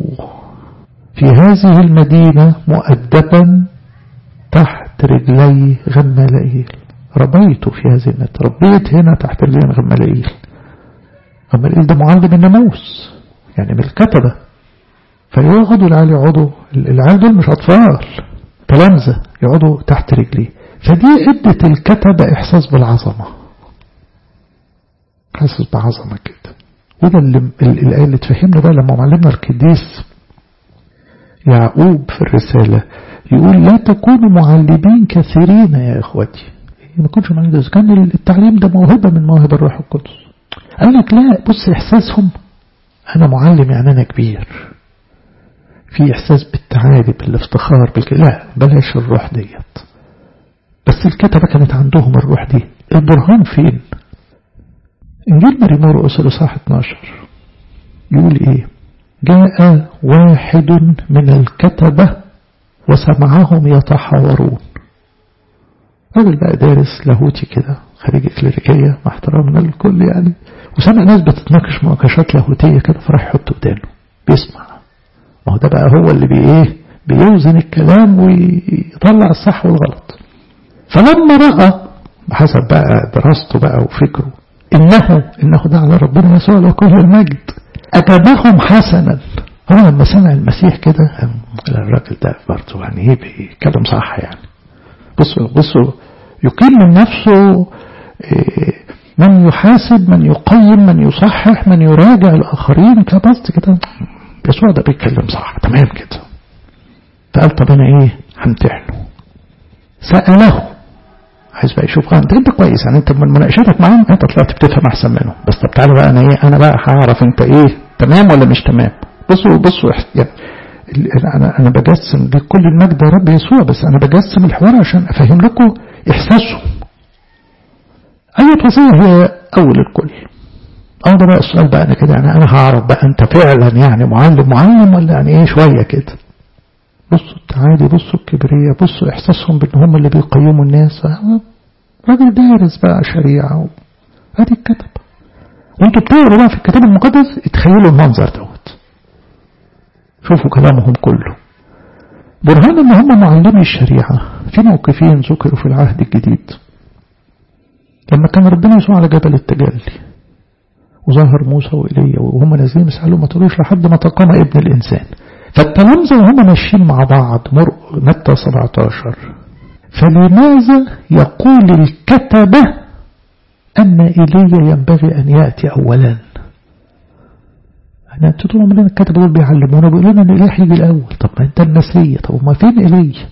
في هذه المدينة مؤدبا تحت رجلي غمالائيل ربيت في هذه المدينة ربيت هنا تحت رجلي غمالائيل غمالائيل ده معلم الناموس يعني من الكتبة فيقعدوا العيال يقعدوا العيال دول مش أطفال تلامذة يقعدوا تحت رجليه فدي ادت الكتبة إحساس بالعظمة حاسس بعظمة كده وده اللي الآية اللي تفهمنا بقى لما معلمنا القديس يعقوب في الرسالة يقول لا تكونوا معلمين كثيرين يا إخوتي ما كنتش معلمين كان التعليم ده موهبة من مواهب الروح القدس قال لك لا بص إحساسهم أنا معلم يعني أنا كبير في إحساس بالتعالي بالافتخار بالك... لا بلاش الروح ديت بس الكتبة كانت عندهم الروح دي البرهان فين إنجيل ماري مرقس الإصحاح 12 يقول إيه جاء واحد من الكتبة وسمعهم يتحاورون راجل بقى دارس لاهوتي كده خريج إكليريكية مع احترامنا للكل يعني وسمع ناس بتتناقش مناقشات لاهوتية كده فراح يحط ودانه بيسمع ما هو ده بقى هو اللي بي ايه بيوزن الكلام ويطلع الصح والغلط فلما رأى بحسب بقى دراسته بقى وفكره إنه إنه ده على ربنا يسوع له كل المجد أجابهم حسنا هو لما سمع المسيح كده الراجل ده برضه يعني ايه بيتكلم صح يعني بصوا بصوا يقيم من نفسه من يحاسب من يقيم من يصحح من يراجع الآخرين كبس كده يسوع ده بيتكلم صح تمام كده فقال طب أنا إيه همتحنه سأله عايز بقى يشوف انت انت كويس يعني انت من مناقشتك معاهم انت طلعت بتفهم احسن منهم بس طب تعالى بقى انا ايه انا بقى هعرف انت ايه تمام ولا مش تمام بصوا بصوا يعني انا انا بجسم لكل المجد يا رب يسوع بس انا بجسم الحوار عشان افهم لكم احساسهم اي وصيه هي اول الكل اه ده بقى السؤال بقى انا كده يعني انا هعرف بقى انت فعلا يعني معلم معلم ولا يعني ايه شويه كده بصوا التعالي بصوا الكبرية بصوا إحساسهم بأن هم اللي بيقيموا الناس راجل دارس بقى شريعة هذه الكتب وانتوا بتقروا بقى في الكتاب المقدس اتخيلوا المنظر دوت شوفوا كلامهم كله برهان ان هم معلمي الشريعة في موقفين ذكروا في العهد الجديد لما كان ربنا يسوع على جبل التجلي وظهر موسى وإيليا وهم نازلين يسألوا ما تقولوش لحد ما تقام ابن الإنسان فالتلامذة وهم ماشيين مع بعض متى 17 فلماذا يقول الكتبة أن إيليا ينبغي أن يأتي أولا احنا طول عمرنا الكتبة دول بيعلمونا بيقولوا لنا ان إيليا هيجي الأول طب ما أنت المسيح طب ما فين إيليا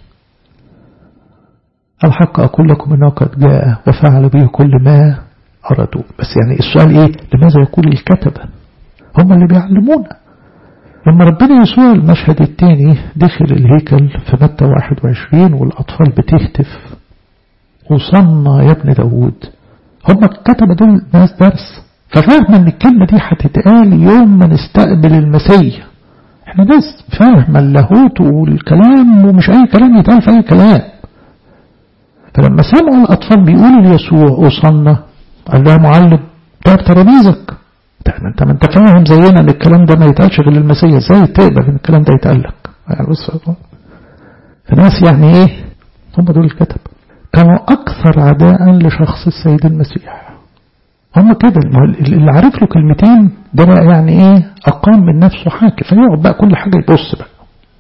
الحق أقول لكم أنه قد جاء وفعل به كل ما أرادوا بس يعني السؤال إيه لماذا يقول الكتبة هم اللي بيعلمونا لما ربنا يسوع المشهد الثاني دخل الهيكل في متى 21 والأطفال بتهتف وصلنا يا ابن داود هم الكتبة دول ناس درس ففاهمة ان الكلمة دي هتتقال يوم ما نستقبل المسيح احنا ناس فاهمة اللاهوت والكلام ومش اي كلام يتقال في اي كلام فلما سمعوا الأطفال بيقولوا ليسوع وصلنا قال له يا معلم طيب ترابيزك ما انت ما انت فاهم زينا ان الكلام ده ما يتقالش غير للمسيح ازاي تقبل ان الكلام ده يتقال لك يعني بص فناس يعني ايه هم دول الكتب كانوا اكثر عداء لشخص السيد المسيح هم كده اللي عارف له كلمتين ده بقى يعني ايه اقام من نفسه حاكي فيقعد بقى كل حاجه يبص بقى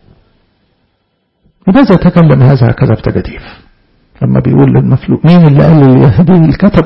لماذا تكلم هذا هكذا بتجديف لما بيقول للمفلوق مين اللي قال لي هذه الكتب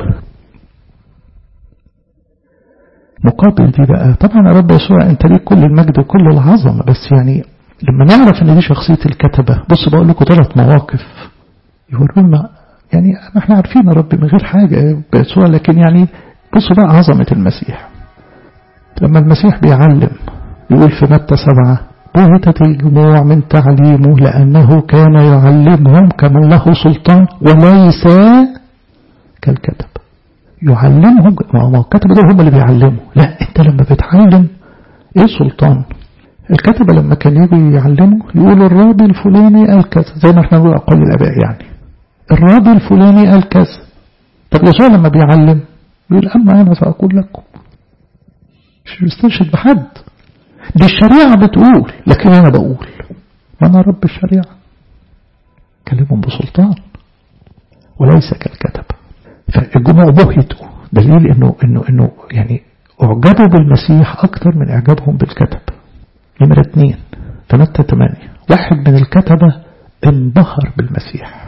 مقابل دي بقى طبعا يا رب يسوع انت ليك كل المجد وكل العظمه بس يعني لما نعرف ان دي شخصيه الكتبه بص بقول لكم ثلاث مواقف يورونا يعني احنا عارفين يا رب من غير حاجه يسوع لكن يعني بصوا بقى عظمه المسيح لما المسيح بيعلم يقول في متى سبعة بهتت الجموع من تعليمه لأنه كان يعلمهم كمن له سلطان وليس كالكتب يعلمهم ما هو الكتبة دول هم اللي بيعلموا لا انت لما بتعلم ايه سلطان الكتبة لما كان يجوا يعلموا يقولوا الرابي الفلاني قال كذا زي ما احنا نقول أقوال الآباء يعني الرابي الفلاني قال كذا طب يسوع لما بيعلم يقول أما أنا فأقول لكم مش بيسترشد بحد دي الشريعة بتقول لكن أنا بقول ما أنا رب الشريعة كلمهم بسلطان وليس كالكتب فالجموع بهتوا دليل انه انه انه يعني اعجبوا بالمسيح اكتر من اعجابهم بالكتب نمرة اتنين في متى 8 واحد من الكتبة انبهر بالمسيح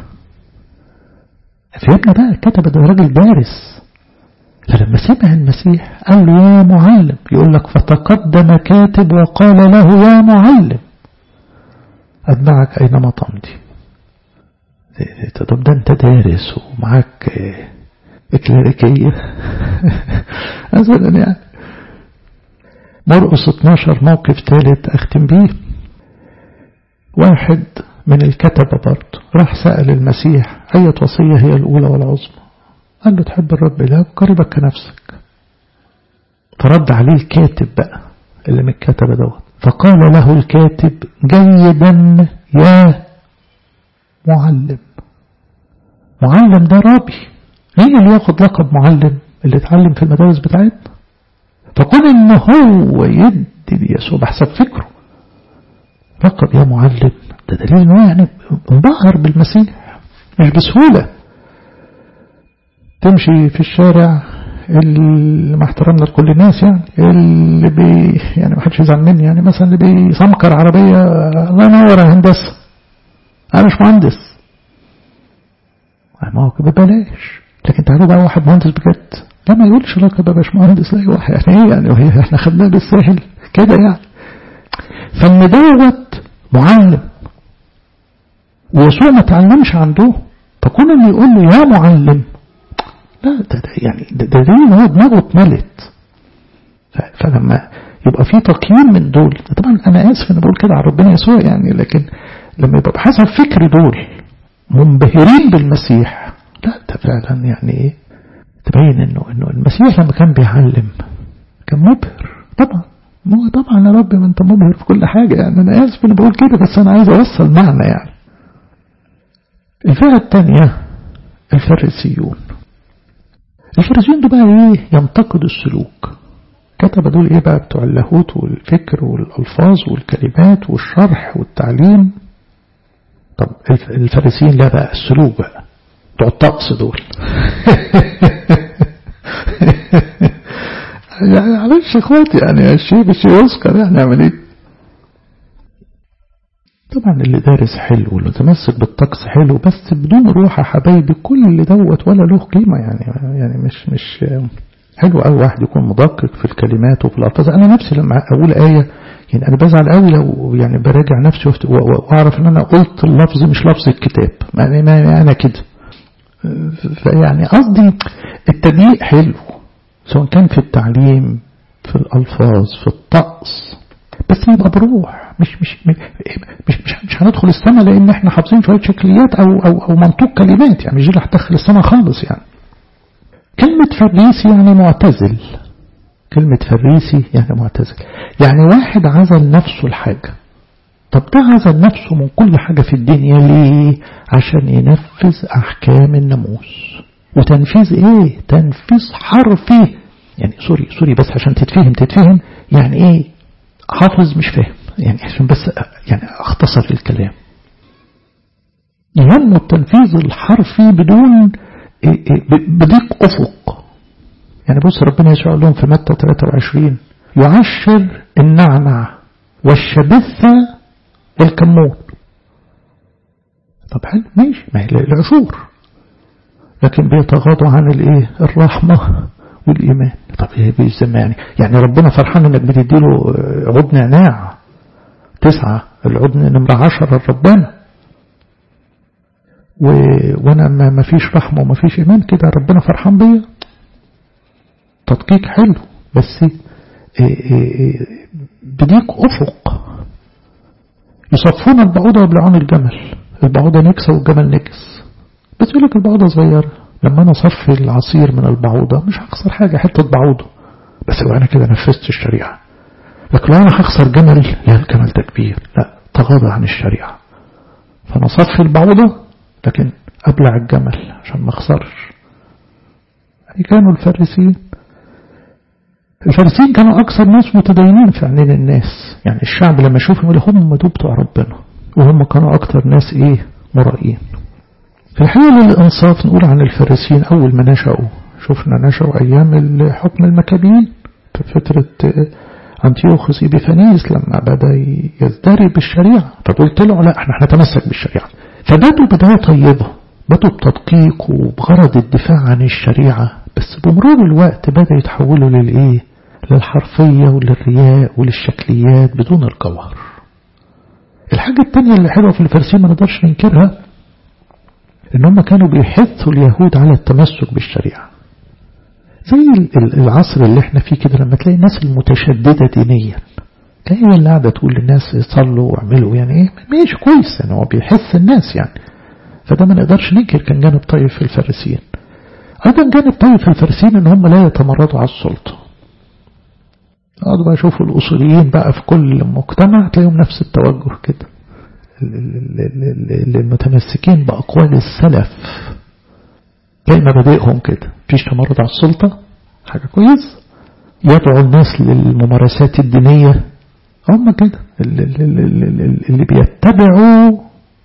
فهمنا بقى الكتبة ده راجل دارس فلما سمع المسيح قال له يا معلم يقول لك فتقدم كاتب وقال له يا معلم أتبعك أينما تمضي طب ده أنت دارس ومعاك إكليريكية مثلا يعني مرقص 12 موقف ثالث أختم بيه واحد من الكتبة برضه راح سأل المسيح أي وصية هي الأولى والعظمى قال له تحب الرب إلهك وقربك كنفسك فرد عليه الكاتب بقى اللي من الكتبة دوت فقال له الكاتب جيدا يا معلم معلم ده رابي مين اللي ياخد لقب معلم اللي اتعلم في المدارس بتاعتنا فكون ان هو يدي ليسوع بحسب فكره لقب يا معلم ده دليل انه يعني انبهر بالمسيح مش بسهولة تمشي في الشارع اللي مع احترامنا لكل الناس يعني اللي بي يعني ما حدش يزعل مني يعني مثلا اللي بيسمكر عربية الله ينور يا هندسة انا مش مهندس ما هو ببلاش لكن تعالوا بقى واحد مهندس بجد لا ما يقولش لك ده باش مهندس لا واحد يعني ايه يعني وهي احنا خدناه بالساهل كده يعني فان دوت معلم ويسوع ما تعلمش عنده فكون اللي يقول له يا معلم لا ده, ده يعني ده, ده دليل هو دماغه اتملت فلما يبقى في تقييم من دول طبعا انا اسف ان بقول كده على ربنا يسوع يعني لكن لما يبقى بحسب فكر دول منبهرين بالمسيح لا ده فعلا يعني ايه تبين انه انه المسيح لما كان بيعلم كان مبهر طبعا هو طبعا يا رب ما انت مبهر في كل حاجه يعني انا اسف اني بقول كده بس انا عايز اوصل معنى يعني الفئه الثانيه الفريسيون الفريسيون دول بقى ايه ينتقدوا السلوك كتب دول ايه بقى بتوع اللاهوت والفكر والالفاظ والكلمات والشرح والتعليم طب الفارسيين لا بقى السلوك بقى بتوع الطقس دول يعني معلش اخواتي يعني الشيء بالشيء يذكر يعني نعمل ايه طبعا اللي دارس حلو واللي متمسك بالطقس حلو بس بدون روح يا حبايبي كل اللي دوت ولا له قيمة يعني يعني مش مش حلو قوي واحد يكون مدقق في الكلمات وفي الألفاظ أنا نفسي لما أقول آية يعني أنا بزعل قوي لو يعني براجع نفسي وأعرف إن أنا قلت اللفظ مش لفظ الكتاب يعني ما أنا كده فيعني قصدي التدقيق حلو سواء كان في التعليم في الألفاظ في الطقس بس يبقى بروح مش مش مش مش, مش هندخل السماء لان احنا حافظين شويه شكليات او او او منطوق كلمات يعني مش دي اللي هتدخل السماء خالص يعني كلمة فريسي يعني معتزل كلمة فريسي يعني معتزل يعني واحد عزل نفسه الحاجة طب ده عزل نفسه من كل حاجة في الدنيا ليه عشان ينفذ أحكام الناموس وتنفيذ ايه تنفيذ حرفي يعني سوري سوري بس عشان تتفهم تتفهم يعني ايه حافظ مش فاهم يعني عشان بس يعني اختصر الكلام يهم التنفيذ الحرفي بدون بضيق افق يعني بص ربنا يسوع لهم في متى 23 يعشر النعنع والشبثة والكمون طب حلو ماشي ما هي العشور لكن بيتغاضوا عن الايه الرحمة والإيمان طب ايه بالزمان يعني ربنا فرحان انك بتديله عود نعناع تسعة العدن نمرة عشرة لربنا و... وانا ما ما فيش رحمة وما فيش ايمان كده ربنا فرحان بيا تدقيق حلو بس بديك افق يصفون البعوضة ويبلعون الجمل البعوضة نكسة والجمل نكس بس يقول لك البعوضة صغيرة لما انا اصفي العصير من البعوضة مش هخسر حاجة حتة بعوضة بس لو انا كده نفذت الشريعة لكن لو انا هخسر جمل لا الجمل ده كبير لا تغاضى عن الشريعة فانا اصفي البعوضة لكن ابلع الجمل عشان ما اخسرش يعني كانوا الفارسيين الفارسيين كانوا اكثر ناس متدينين في عينين الناس يعني الشعب لما يشوفهم يقول هم دول بتوع ربنا وهم كانوا اكثر ناس ايه مرائين في الحقيقة للإنصاف نقول عن الفارسيين أول ما نشأوا شفنا نشأوا أيام حكم المكابين في فترة أنتيوخوس إبيفانيس لما بدأ يزدري بالشريعة فدول طلعوا لا احنا هنتمسك بالشريعة فبدوا بداية طيبة بدوا بتدقيق وبغرض الدفاع عن الشريعة بس بمرور الوقت بدأ يتحولوا للإيه للحرفية وللرياء وللشكليات بدون الجوهر الحاجة التانية اللي حلوة في الفارسيين ما نقدرش ننكرها ان هم كانوا بيحثوا اليهود على التمسك بالشريعة زي العصر اللي احنا فيه كده لما تلاقي الناس المتشددة دينيا تلاقي هي اللي قاعدة تقول للناس صلوا واعملوا يعني ايه ماشي كويس يعني هو بيحث الناس يعني فده ما نقدرش ننكر كان جانب طيب في الفارسيين ايضا جانب طيب في الفارسيين ان هم لا يتمردوا على السلطة اقعدوا بقى يشوفوا الاصوليين بقى في كل مجتمع تلاقيهم نفس التوجه كده المتمسكين بأقوال السلف زي مبادئهم كده مفيش تمرد على السلطة حاجة كويس يدعو الناس للممارسات الدينية هم كده اللي, اللي, اللي بيتبعوا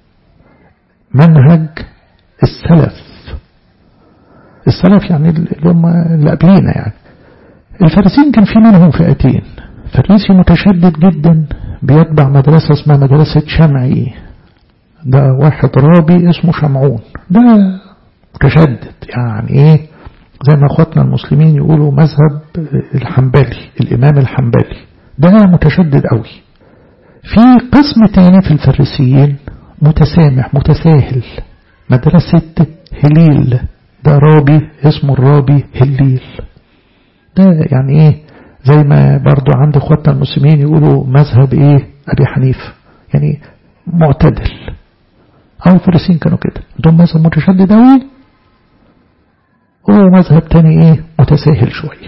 منهج السلف السلف يعني اللي هم اللي قبلينا يعني الفارسيين كان في منهم فئتين فريسي متشدد جدا بيتبع مدرسة اسمها مدرسة شمعي ده واحد رابي اسمه شمعون ده متشدد يعني ايه زي ما اخواتنا المسلمين يقولوا مذهب الحنبلي الامام الحنبلي ده متشدد قوي في قسم تاني في الفريسيين متسامح متساهل مدرسة هليل ده رابي اسمه الرابي هليل ده يعني ايه زي ما برضو عند اخواتنا المسلمين يقولوا مذهب ايه ابي حنيفه يعني معتدل او الفارسيين كانوا كده عندهم مذهب متشدد قوي هو مذهب تاني ايه متساهل شويه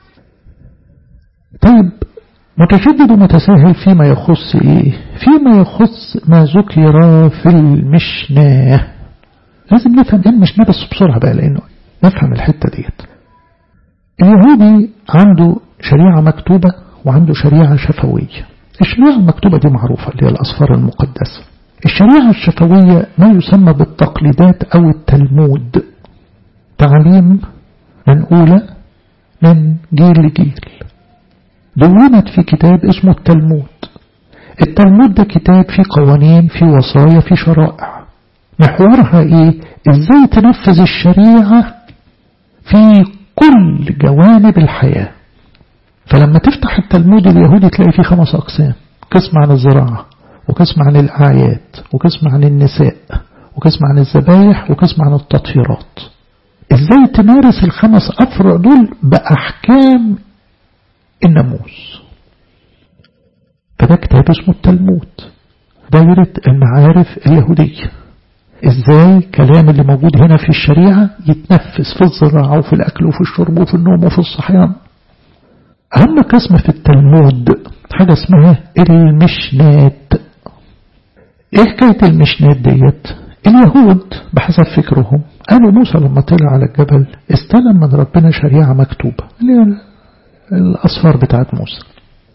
طيب متشدد ومتساهل فيما يخص ايه فيما يخص ما ذكر في المشناه لازم نفهم ايه المشناه بس بسرعه بقى لانه نفهم الحته ديت اليهودي عنده شريعة مكتوبة وعنده شريعة شفوية الشريعة المكتوبة دي معروفة اللي هي الأصفار المقدسة الشريعة الشفوية ما يسمى بالتقليدات أو التلمود تعليم منقولة من جيل لجيل دونت في كتاب اسمه التلمود التلمود ده كتاب فيه قوانين فيه وصايا فيه شرائع محورها ايه ازاي تنفذ الشريعة في كل جوانب الحياة فلما تفتح التلمود اليهودي تلاقي فيه خمس أقسام قسم عن الزراعة وقسم عن الأعياد وقسم عن النساء وقسم عن الذبايح وقسم عن التطهيرات ازاي تمارس الخمس أفرع دول بأحكام الناموس فده كتاب اسمه التلمود دايرة المعارف اليهودية ازاي كلام اللي موجود هنا في الشريعة يتنفذ في الزراعة وفي الأكل وفي الشرب وفي النوم وفي الصحيان أهم قسم في التلمود حاجة اسمها المشنات ايه حكاية المشنات ديت اليهود بحسب فكرهم قالوا موسى لما طلع على الجبل استلم من ربنا شريعة مكتوبة اللي هي الأصفار بتاعت موسى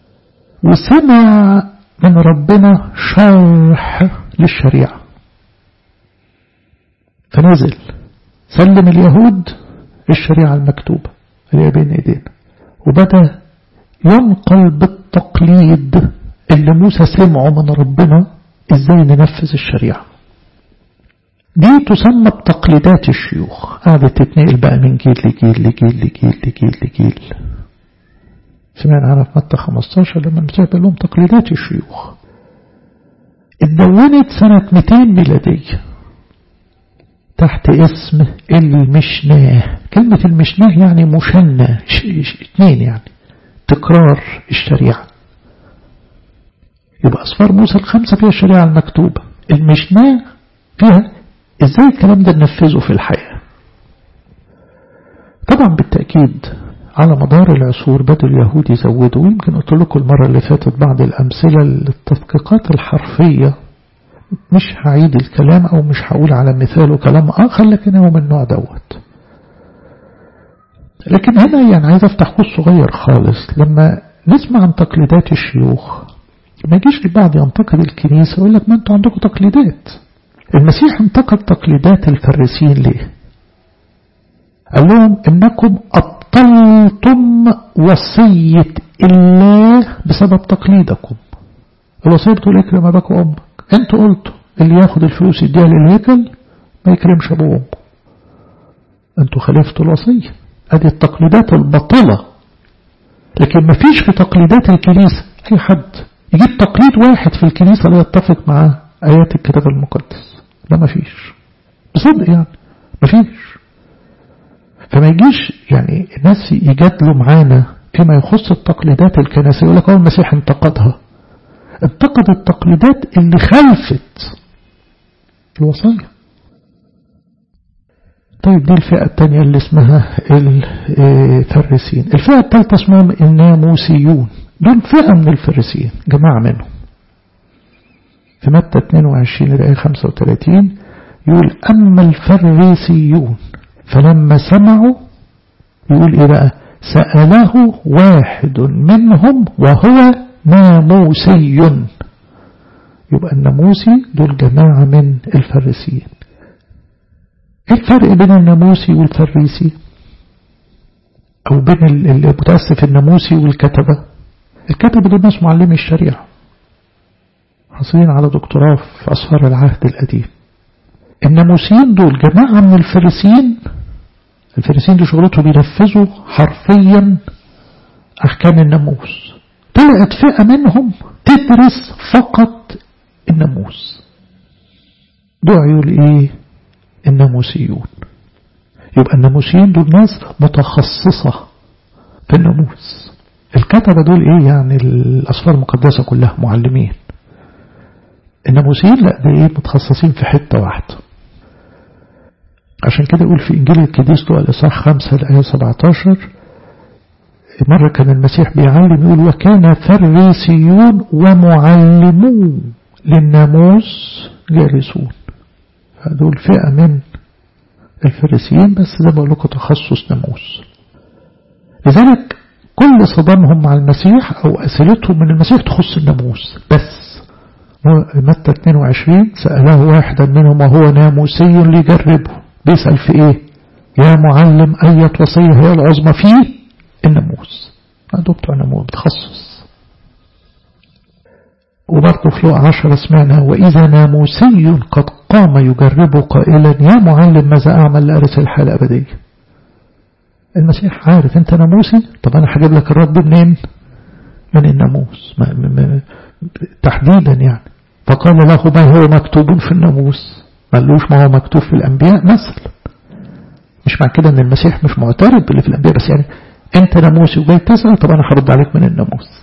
وسمع من ربنا شرح للشريعة فنزل سلم اليهود الشريعة المكتوبة اللي هي بين ايدينا وبدأ ينقل بالتقليد اللي موسى سمعه من ربنا ازاي ننفذ الشريعة دي تسمى بتقليدات الشيوخ قعدت تتنقل بقى من جيل لجيل لجيل لجيل لجيل لجيل سمعنا عنها في متى 15 لما المسيح قال لهم تقليدات الشيوخ اتدونت سنة 200 ميلادية تحت اسم المشناه كلمة المشناه يعني مشنى اثنين يعني تكرار الشريعة يبقى أصفار موسى الخمسة فيها الشريعة المكتوبة المشناه فيها ازاي الكلام ده ننفذه في الحياة طبعا بالتأكيد على مدار العصور بدأوا اليهود يزودوا ويمكن قلت لكم المرة اللي فاتت بعض الأمثلة للتدقيقات الحرفية مش هعيد الكلام أو مش هقول على مثال وكلام آخر لكن هو من النوع دوت لكن هنا يعني عايز أفتح قوس صغير خالص لما نسمع عن تقليدات الشيوخ ما يجيش البعض ينتقد الكنيسة ويقول لك ما انتوا عندكم تقليدات المسيح انتقد تقليدات الفريسين ليه قال لهم انكم أبطلتم وصية الله بسبب تقليدكم الوصية بتقول اكرم أباك وأمك انتوا قلتوا اللي ياخد الفلوس يديها للهيكل ما يكرمش أبوه وأمه انتوا خالفتوا الوصية ادي التقليدات البطلة لكن ما فيش في تقليدات الكنيسة أي حد يجيب تقليد واحد في الكنيسة لا يتفق مع آيات الكتاب المقدس لا ما فيش بصدق يعني ما فيش فما يجيش يعني الناس يجادلوا معانا فيما يخص التقليدات الكنسية يقول لك هو المسيح انتقدها انتقد التقليدات اللي خلفت الوصايا طيب دي الفئة الثانية اللي اسمها الفريسين الفئة الثالثة اسمهم الناموسيون دول فئة من الفريسيين جماعة منهم في متى 22 الآية 35 يقول أما الفريسيون فلما سمعوا يقول إيه بقى سأله واحد منهم وهو ناموسي يبقى الناموسي دول جماعة من الفريسيين الفرق بين الناموسي والفريسي أو بين المتأسف الناموسي والكتبة الكتبة دول ناس معلمي الشريعة حاصلين على دكتوراه في أسفار العهد القديم الناموسيين دول جماعة من الفريسيين الفريسيين دول شغلتهم بينفذوا حرفيا أحكام الناموس طلعت فئة منهم تدرس فقط الناموس دعوا لإيه الناموسيون يبقى الناموسيين دول ناس متخصصة في الناموس الكتبة دول ايه يعني الأسفار المقدسة كلها معلمين الناموسيين لا ده ايه متخصصين في حتة واحدة عشان كده يقول في إنجيل القديس له الإصحاح 5 الآية 17 مرة كان المسيح بيعلم يقول وكان فريسيون ومعلمون للناموس جالسون هدول فئة من الفريسيين بس ده بقول لكم تخصص ناموس لذلك كل صدامهم مع المسيح أو أسئلتهم من المسيح تخص الناموس بس متى 22 سأله واحدا منهم وهو ناموسي ليجربه بيسأل في ايه يا معلم أية وصية هي العظمى في الناموس عنده بتوع ناموس تخصص وبرضه في لقاء عشرة سمعنا وإذا ناموسي قد قام يجربه قائلا يا معلم ماذا أعمل لأرث الحياة الأبدية المسيح عارف أنت ناموسي طب أنا هجيب لك الرد منين من الناموس ما ما تحديدا يعني فقال له ما هو مكتوب في الناموس ما قالوش ما هو مكتوب في الأنبياء مثلا مش مع كده أن المسيح مش معترف باللي في الأنبياء بس يعني أنت ناموسي وجاي تسأل طب أنا هرد عليك من الناموس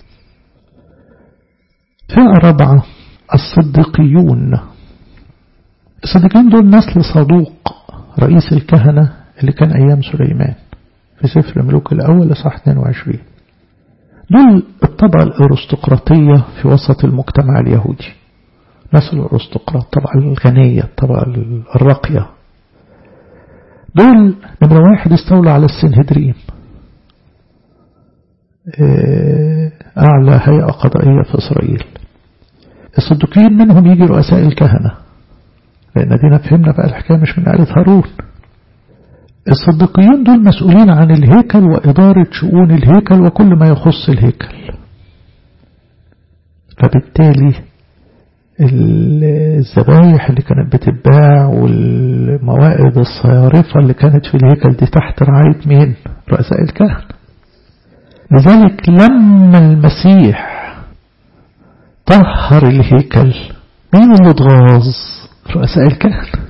فئة رابعة الصديقيون الصديقيون دول نسل صدوق رئيس الكهنة اللي كان أيام سليمان في سفر ملوك الأول لصح 22 دول الطبقة الأرستقراطية في وسط المجتمع اليهودي نسل الأرستقراط الطبقة الغنية الطبقة الراقية دول نمرة واحد استولوا على السنهدريم أعلى هيئة قضائية في إسرائيل الصدقيين منهم يجي رؤساء الكهنة لأن دينا فهمنا بقى الحكاية مش من آلة هارون الصديقيين دول مسؤولين عن الهيكل وإدارة شؤون الهيكل وكل ما يخص الهيكل فبالتالي الذبايح اللي كانت بتتباع والموائد الصيارفة اللي كانت في الهيكل دي تحت رعاية مين رؤساء الكهنة لذلك لما المسيح طهر الهيكل مين اللي اتغاظ رؤساء الكهنة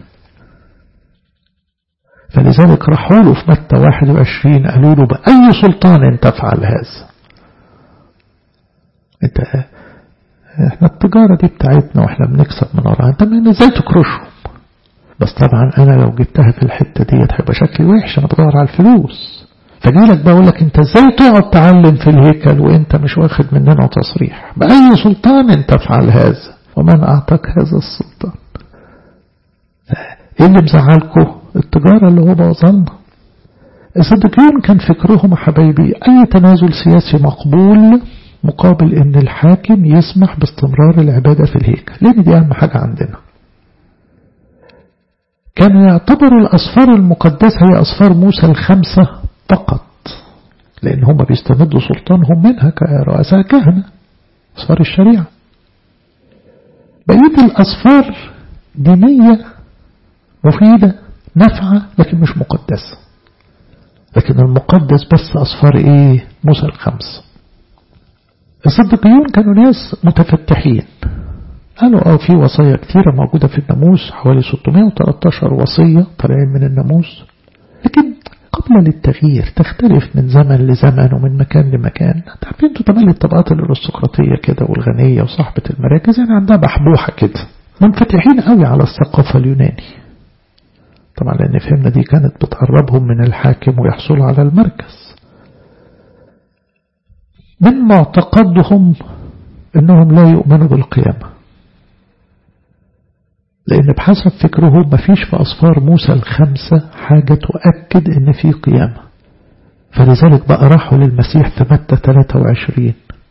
فلذلك راحوا له في متى 21 قالوا له بأي سلطان تفعل هذا انت احنا التجارة دي بتاعتنا واحنا بنكسب من وراها انت من ازاي تكرشهم بس طبعا انا لو جبتها في الحتة دي هيبقى شكلي وحش انا بدور على الفلوس فجيلك بقول لك انت ازاي تقعد تعلم في الهيكل وانت مش واخد مننا تصريح بأي سلطان تفعل هذا ومن اعطاك هذا السلطان ايه اللي مزعلكم التجارة اللي هو بوظلنا الصديقيون كان فكرهم حبايبي أي تنازل سياسي مقبول مقابل أن الحاكم يسمح باستمرار العبادة في الهيكل لأن دي أهم حاجة عندنا كانوا يعتبروا الأصفار المقدسة هي أصفار موسى الخمسة فقط لأن هم بيستمدوا سلطانهم منها كرؤساء كهنة أصفار الشريعة بقية الأصفار دينية مفيدة نافعة لكن مش مقدسة لكن المقدس بس أصفار إيه موسى الخمس الصديقيون كانوا ناس متفتحين قالوا اه في وصايا كثيرة موجودة في الناموس حوالي 613 وصية طالعين من الناموس لكن قبل للتغيير تختلف من زمن لزمن ومن مكان لمكان تعرفين انتوا طبعا الطبقات الارستقراطية كده والغنية وصاحبة المراكز يعني عندها بحبوحة كده منفتحين قوي على الثقافة اليوناني طبعا لأن فهمنا دي كانت بتقربهم من الحاكم ويحصلوا على المركز من معتقدهم أنهم لا يؤمنوا بالقيامة لأن بحسب فكرهم مفيش في أصفار موسى الخمسة حاجة تؤكد أن في قيامة فلذلك بقى راحوا للمسيح في متى 23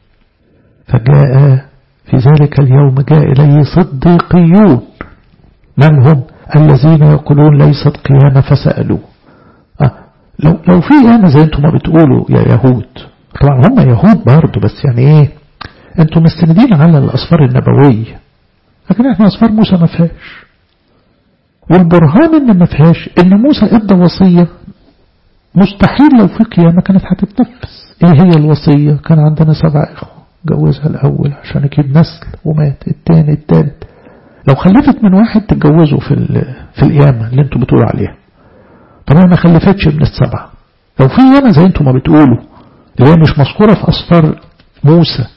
فجاء في ذلك اليوم جاء إليه صديقيون من هم الذين يقولون ليست قيامة فسألوا آه لو, لو في قيامة زي انتم ما بتقولوا يا يهود طبعا هم يهود برضو بس يعني ايه انتم مستندين على الأصفار النبوية لكن احنا أصفار موسى ما فيهاش والبرهان ان ما فيهاش ان موسى ادى وصية مستحيل لو في قيامة كانت هتتنفذ ايه هي الوصية كان عندنا سبع اخوة جوزها الاول عشان يجيب نسل ومات التاني التالت لو خلفت من واحد تتجوزه في في القيامة اللي انتوا بتقولوا عليها طبعا ما خلفتش من السبعة لو في قيامة زي انتوا ما بتقولوا اللي هي مش مذكورة في أصفار موسى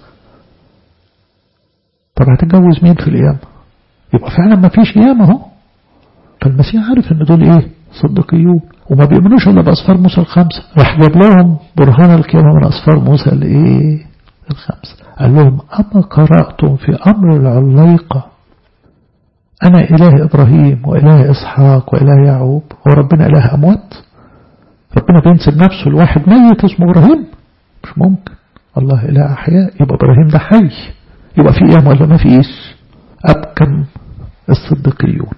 طب هتتجوز مين في القيامة يبقى فعلا ما فيش قيامة اهو فالمسيح عارف ان دول ايه صدقيون وما بيؤمنوش الا باصفار موسى الخمسة راح جاب لهم برهان القيامة من اصفار موسى الايه الخمسة قال لهم اما قرأتم في امر العليقة انا اله ابراهيم واله اسحاق واله يعقوب هو ربنا اله اموات ربنا بينسب نفسه لواحد ميت اسمه ابراهيم مش ممكن الله إله أحياء يبقى إبراهيم ده حي يبقى في قيام ولا ما فيش أبكم الصديقيون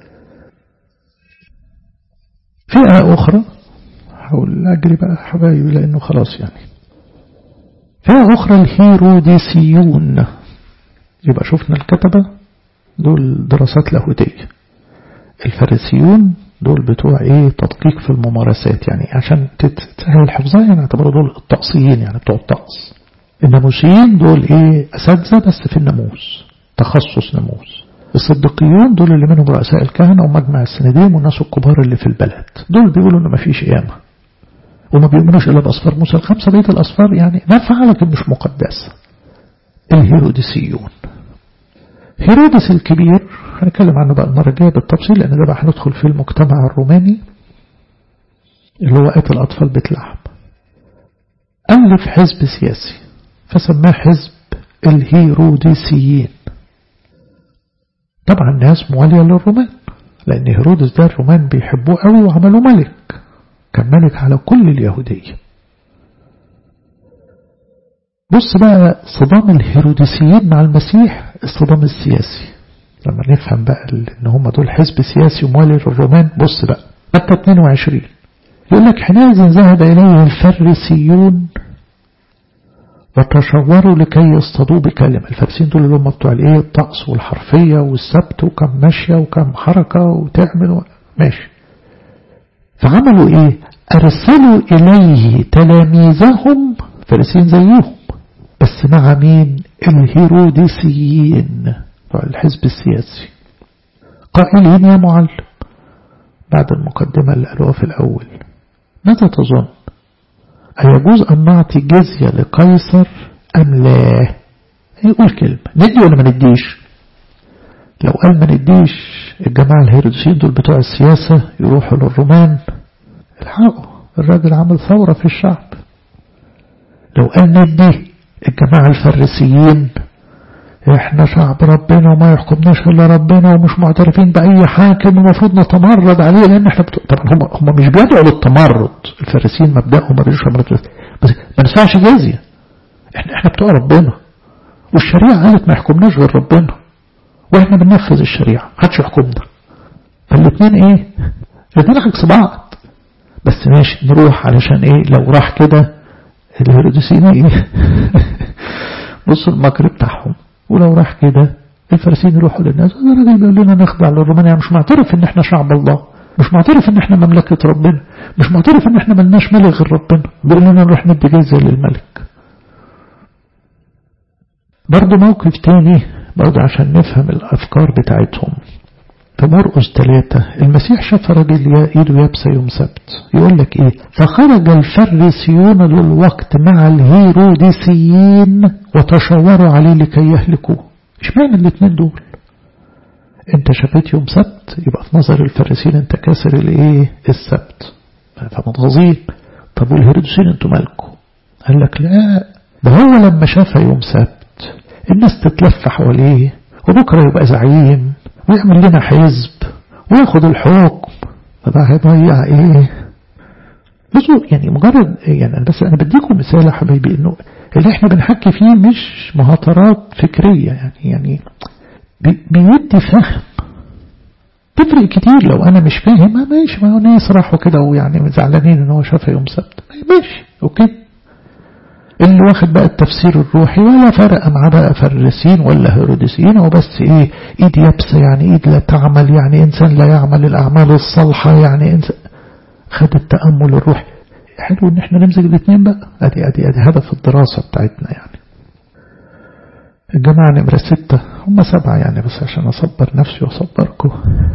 فئة أخرى حاول أجري بقى حبايبي لأنه خلاص يعني فئة أخرى الهيروديسيون يبقى شفنا الكتبة دول دراسات لاهوتية الفارسيون دول بتوع ايه تدقيق في الممارسات يعني عشان تسهل حفظها يعني اعتبروا دول الطقسيين يعني بتوع الطقس الناموسيين دول ايه اساتذه بس في الناموس تخصص ناموس الصديقيون دول اللي منهم رؤساء الكهنة ومجمع السندين والناس الكبار اللي في البلد دول بيقولوا انه مفيش قيامة وما بيؤمنوش الا باصفار موسى الخمسة بقية الاصفار يعني نافعة لكن مش مقدسة الهيروديسيون هيرودس الكبير هنتكلم عنه بقى المرة الجاية بالتفصيل لأن ده بقى هندخل في المجتمع الروماني اللي هو قتل أطفال بيت لحم ألف حزب سياسي فسماه حزب الهيروديسيين طبعا الناس موالية للرومان لأن هيرودس ده الرومان بيحبوه قوي وعملوه ملك كان ملك على كل اليهودية بص بقى صدام الهيروديسيين مع المسيح الصدام السياسي لما نفهم بقى ان هم دول حزب سياسي وموالي للرومان بص بقى متى 22 يقول لك حينئذ ذهب إليه الفريسيون وتشوروا لكي يصطادوا بكلمة الفارسيين دول اللي هم بتوع الايه الطقس والحرفية والسبت وكم ماشية وكم حركة وتعمل و... ماشي فعملوا ايه ارسلوا اليه تلاميذهم فارسيين زيهم بس مع مين الهيروديسيين بتوع الحزب السياسي قائلين يا معلم بعد المقدمة اللي قالوها في الأول ماذا تظن أيجوز أن نعطي جزية لقيصر أم لا يقول كلمة ندي ولا ما نديش لو قال ما نديش الجماعة الهيروديسيين دول بتوع السياسة يروحوا للرومان الحقوا الراجل عمل ثورة في الشعب لو قال ندي الجماعة الفريسيين احنا شعب ربنا وما يحكمناش الا ربنا ومش معترفين باي حاكم ومفروض نتمرد عليه لان احنا بتو... طبعا هم هم مش بيدعوا للتمرد الفارسيين مبدأهم ما بيدعوش بس ما ندفعش جزيه احنا احنا بتوع ربنا والشريعه قالت ما يحكمناش غير ربنا واحنا بننفذ الشريعه محدش يحكمنا فالاثنين ايه الاثنين عكس بعض بس ماشي نروح علشان ايه لو راح كده الهيروديسيين ايه بصوا المكر بتاعهم ولو راح كده الفارسيين يروحوا للناس هذا الراجل بيقول لنا نخضع للرومان يعني مش معترف ان احنا شعب الله مش معترف ان احنا مملكة ربنا مش معترف ان احنا ملناش ملك غير ربنا بيقول لنا نروح ندي جزية للملك برضه موقف تاني برضه عشان نفهم الافكار بتاعتهم في مرقس ثلاثة المسيح شاف راجل ايده يابسة يوم سبت يقول لك ايه فخرج الفريسيون للوقت مع الهيروديسيين وتشاوروا عليه لكي يهلكوه اشمعنى الاثنين دول انت شفيت يوم سبت يبقى في نظر الفريسيين انت كاسر الايه السبت فمتغاظين طب والهيروديسيين انتوا مالكم قال لك لا ده هو لما شافها يوم سبت الناس تتلف حواليه وبكره يبقى زعيم ويعمل لنا حزب وياخد الحكم فده هيضيع ايه بصوا يعني مجرد يعني أنا بس انا بديكم مثال يا حبايبي انه اللي احنا بنحكي فيه مش مهاترات فكرية يعني يعني بيدي فهم تفرق كتير لو انا مش فاهم ماشي ما هو ناس راحوا كده ويعني زعلانين ان هو شافها يوم سبت ماشي اوكي اللي واخد بقى التفسير الروحي ولا فرق مع بقى فرسين ولا هيروديسيين هو بس ايه ايد يابسة يعني ايد لا تعمل يعني انسان لا يعمل الاعمال الصالحة يعني انسان خد التأمل الروحي حلو ان احنا نمسك الاثنين بقى ادي ادي ادي هدف الدراسة بتاعتنا يعني الجماعة نمرة ستة هم سبعة يعني بس عشان أصبر نفسي وأصبركم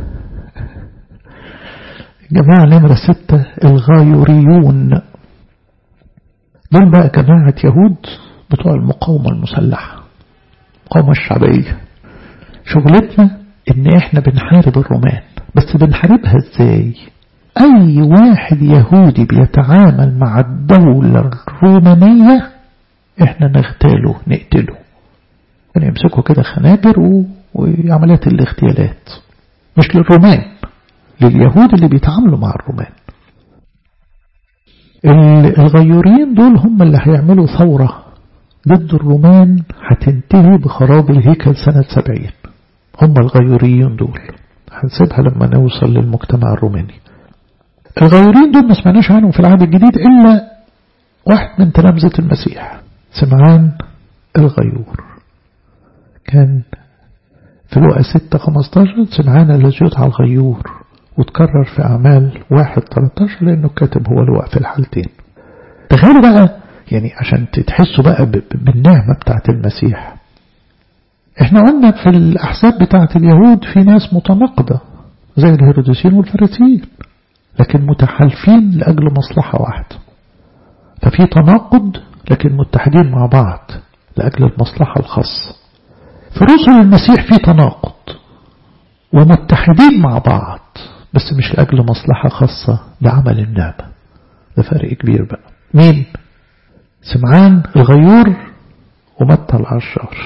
الجماعة نمرة ستة الغايوريون دول بقى جماعة يهود بتوع المقاومة المسلحة المقاومة الشعبية شغلتنا ان احنا بنحارب الرومان بس بنحاربها ازاي اي واحد يهودي بيتعامل مع الدولة الرومانية احنا نغتاله نقتله يعني يمسكوا كده خنابر و... وعمليات الاغتيالات مش للرومان لليهود اللي بيتعاملوا مع الرومان الغيورين دول هم اللي هيعملوا ثورة ضد الرومان هتنتهي بخراب الهيكل سنة سبعين هم الغيوريين دول هنسيبها لما نوصل للمجتمع الروماني الغيورين دول ما سمعناش عنهم في العهد الجديد إلا واحد من تلامذة المسيح سمعان الغيور كان في لقى 6 15 سمعان الذي يدعى الغيور وتكرر في أعمال 1 13 لأنه كاتب هو لقى في الحالتين تخيلوا بقى يعني عشان تحسوا بقى بالنعمة بتاعت المسيح احنا قلنا في الأحزاب بتاعت اليهود في ناس متناقضة زي الهيروديسيين والفريسيين لكن متحالفين لأجل مصلحة واحدة ففي تناقض لكن متحدين مع بعض لأجل المصلحة الخاصة في رسل المسيح في تناقض ومتحدين مع بعض بس مش لأجل مصلحة خاصة بعمل النعمة ده فرق كبير بقى مين سمعان الغيور ومتى العشار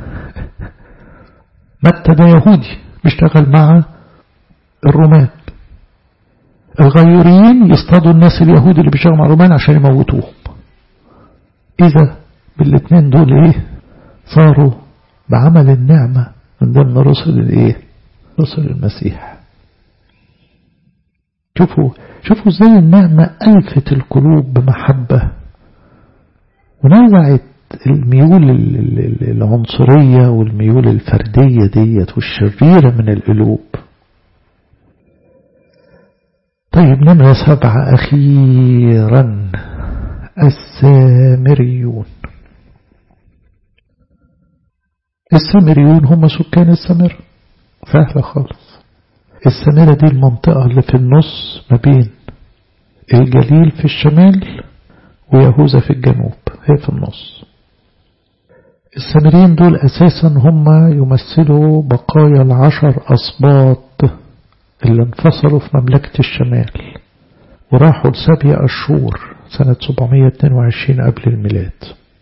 متى ده يهودي بيشتغل مع الرومان الغيوريين يصطادوا الناس اليهود اللي بيشتغلوا مع الرومان عشان يموتوهم إذا بالاثنين دول إيه صاروا بعمل النعمة من ضمن رسل الإيه رسل المسيح شوفوا شوفوا ازاي النعمة ألفت القلوب بمحبة ونوعت الميول العنصرية والميول الفردية ديت والشريرة من القلوب طيب نمرة سبعة أخيرا السامريون السامريون هم سكان السامرة سهلة خالص السامرة دي المنطقة اللي في النص ما بين الجليل في الشمال ويهوذا في الجنوب هي في النص السامريين دول أساسا هم يمثلوا بقايا العشر أصباط اللي انفصلوا في مملكة الشمال وراحوا لسبع أشهر سنة 722 قبل الميلاد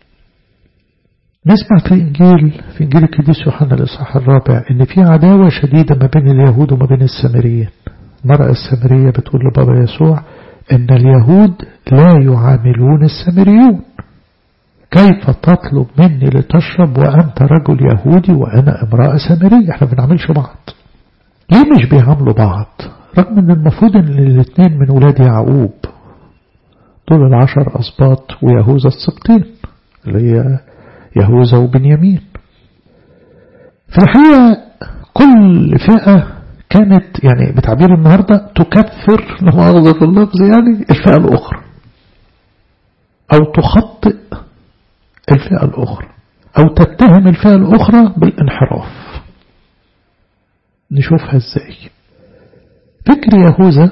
نسمع في إنجيل في إنجيل القديس يوحنا الإصحاح الرابع إن في عداوة شديدة ما بين اليهود وما بين السامريين المرأة السامرية بتقول لبابا يسوع إن اليهود لا يعاملون السامريون كيف تطلب مني لتشرب وأنت رجل يهودي وأنا امرأة سامرية احنا بنعملش بعض ليه مش بيعاملوا بعض رغم ان المفروض ان الاثنين من ولاد يعقوب دول العشر أسباط ويهوذا السبطين اللي هي يهوذا وبنيامين في الحقيقة كل فئة كانت يعني بتعبير النهاردة تكفر لمؤاخذة في اللفظ يعني الفئة الأخرى أو تخطئ الفئة الأخرى أو تتهم الفئة الأخرى بالانحراف نشوفها ازاي فكر يهوذا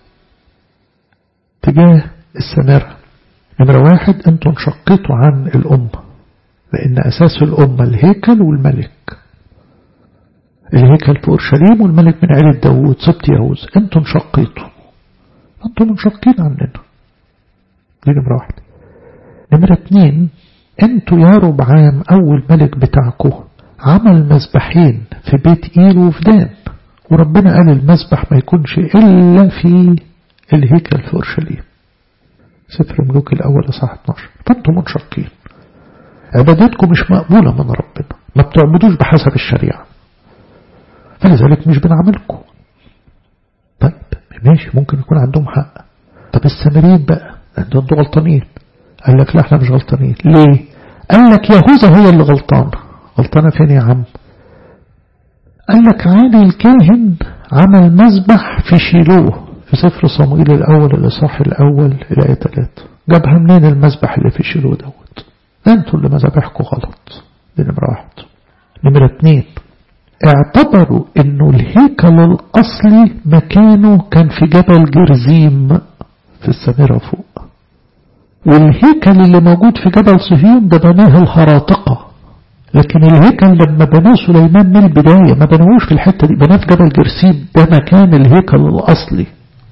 تجاه السمارة نمرة واحد انتم انشقيتوا عن الأمة لأن أساس الأمة الهيكل والملك الهيكل في أورشليم والملك من عيلة داوود سبت يهوذا انتم انشقيتوا انتم منشقين عننا دي نمرة واحد نمرة اتنين انتوا يا ربعام أول ملك بتاعكم عمل مذبحين في بيت إيل وفدان وربنا قال المذبح ما يكونش إلا في الهيكل في أورشليم سفر ملوك الأول أصحاح 12 فأنتم منشقين عبادتكم مش مقبولة من ربنا ما بتعبدوش بحسب الشريعة فلذلك مش بنعملكم طيب ماشي ممكن يكون عندهم حق طب السامريين بقى انتوا غلطانين قال لك لا احنا مش غلطانين ليه قال لك يهوذا هي اللي غلطانه غلطانة فين يا عم قال لك عالي الكاهن عمل مذبح في شيلوه في سفر صموئيل الأول الإصحاح الأول الآية 3 جابها منين المذبح اللي في شيلوه دوت انتوا اللي مذابحكم غلط دي نمرة واحد نمرة اتنين اعتبروا انه الهيكل الاصلي مكانه كان في جبل جرزيم في السامرة فوق والهيكل اللي موجود في جبل صهيون ده بناه الهراطقة لكن الهيكل لما بناه سليمان من البداية ما بناهوش في الحتة دي بناه في جبل جرسيم ده مكان الهيكل الأصلي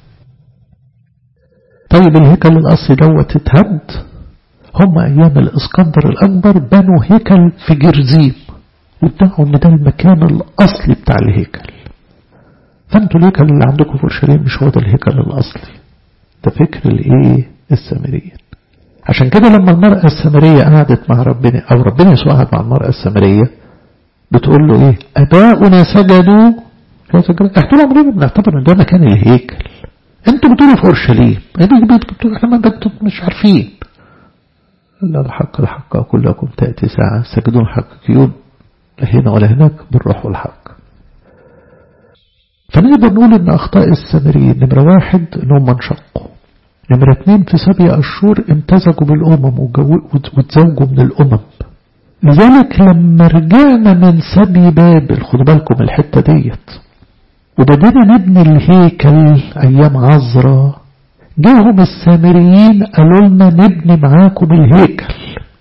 طيب الهيكل الأصلي دوت اتهد هم أيام الإسكندر الأكبر بنوا هيكل في جرزيم وادعوا إن ده المكان الأصلي بتاع الهيكل فانتوا الهيكل اللي عندكم في اورشليم مش هو ده الهيكل الأصلي ده فكر الإيه السامريين عشان كده لما المرأة السامرية قعدت مع ربنا أو ربنا يسوع قعد مع المرأة السامرية بتقول له إيه أباؤنا سجدوا احنا عمرنا بنعتبر إن ده مكان الهيكل انتوا بتقولوا في أورشليم بتقولوا احنا ما مش عارفين إلا الحق الحق أقول لكم تأتي ساعة سجدون حقيقيون لا هنا ولا هناك بالروح والحق فنقدر نقول ان اخطاء السامريين نمرة واحد انهم انشقوا نمرة اتنين في سبع اشهر امتزجوا بالامم وتزوجوا من الامم لذلك لما رجعنا من سبي بابل خدوا بالكم الحتة ديت وبدينا نبني الهيكل ايام عزرا جاهم السامريين قالوا لنا نبني معاكم الهيكل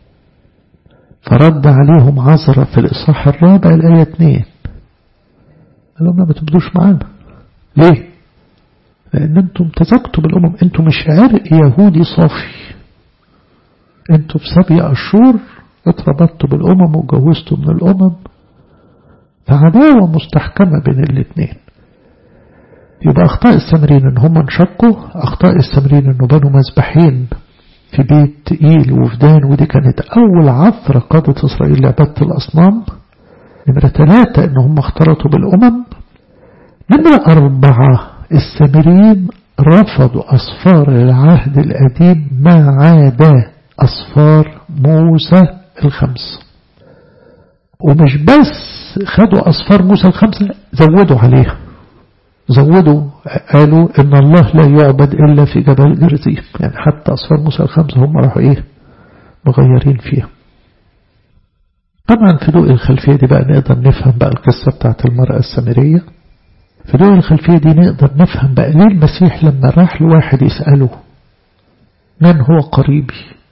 فرد عليهم عزرا في الإصحاح الرابع الآية 2 قال لهم ما تبدوش معانا ليه لأن أنتم امتزجتوا بالأمم أنتم مش عرق يهودي صافي أنتم في سبع أشهر اتربطتوا بالأمم وجوزتوا من الأمم فعداوة مستحكمة بين الاثنين يبقى أخطاء السامريين إن هم انشقوا أخطاء السامريين إنه بنوا مذبحين في بيت إيل وفدان ودي كانت أول عثرة قادت إسرائيل لعبادة الأصنام نمرة ثلاثة إن هم اختلطوا بالأمم نمرة أربعة السامريين رفضوا أصفار العهد القديم ما عدا أصفار موسى الخمس ومش بس خدوا أصفار موسى الخمسة زودوا عليها زودوا قالوا إن الله لا يعبد إلا في جبل جرزيم يعني حتى أصفار موسى الخمسة هم راحوا إيه مغيرين فيها طبعا في ضوء الخلفية دي بقى نقدر نفهم بقى القصة بتاعت المرأة السامرية في ضوء الخلفية دي نقدر نفهم بقى ليه المسيح لما راح لواحد يسأله من هو قريبي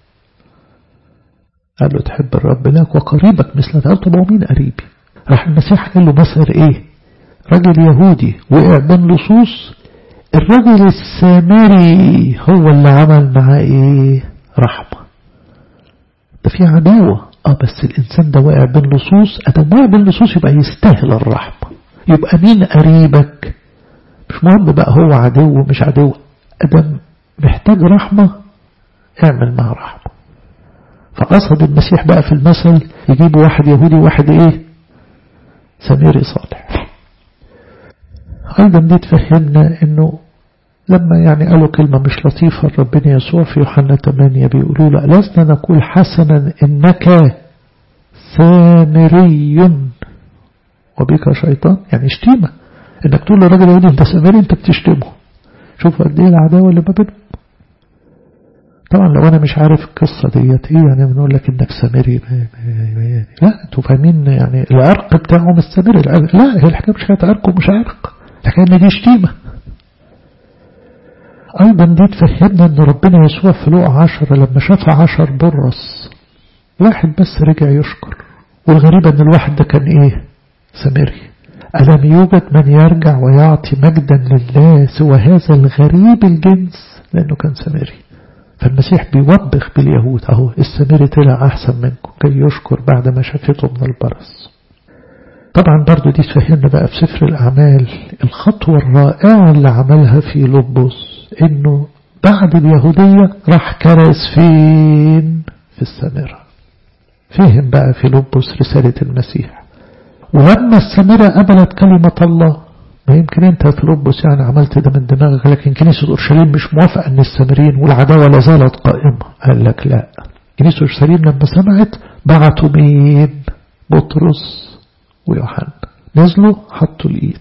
قال له تحب الرب لك وقريبك مثل قال طب ومين قريبي راح المسيح قال له مثل ايه راجل يهودي وقع بين لصوص الراجل السامري هو اللي عمل معاه ايه رحمة ده في عداوة اه بس الانسان ده واقع بين لصوص ادم واقع بين لصوص يبقى يستاهل الرحمة يبقى مين قريبك مش مهم بقى هو عدو مش عدو ادم محتاج رحمة اعمل معه رحمة فقصد المسيح بقى في المثل يجيب واحد يهودي وواحد ايه سميري صالح ايضا دي تفهمنا انه لما يعني قالوا كلمة مش لطيفة ربنا يسوع في يوحنا 8 بيقولوا لا لسنا نقول حسنا إنك سامري وبك شيطان يعني شتيمة إنك تقول للراجل يقول أنت سامري أنت بتشتمه شوف قد إيه العداوة اللي ما بينهم طبعا لو أنا مش عارف القصة ديت إيه يعني بنقول لك إنك سامري لا أنتوا فاهمين يعني العرق بتاعهم السامري لا هي الحكاية مش حكاية عرق ومش عرق الحكاية إن دي شتيمة أيضا دي تفهمنا أن ربنا يسوع في لوقا عشرة لما شاف عشر برص واحد بس رجع يشكر والغريب أن الواحد ده كان إيه سامري ألم يوجد من يرجع ويعطي مجدا لله سوى هذا الغريب الجنس لأنه كان سامري فالمسيح بيوبخ باليهود أهو السامري طلع أحسن منكم كي يشكر بعد ما شافته من البرص طبعا برضو دي تفهمنا بقى في سفر الأعمال الخطوة الرائعة اللي عملها في لبس انه بعد اليهودية راح كرز فين في السامرة فهم بقى في لبس رسالة المسيح ولما السامرة قبلت كلمة الله ما يمكن انت في لبس يعني عملت ده من دماغك لكن كنيسة أورشليم مش موافقة ان السامريين والعداوة لا زالت قائمة قال لك لا كنيسة أورشليم لما سمعت بعتوا مين بطرس ويوحنا نزلوا حطوا الإيد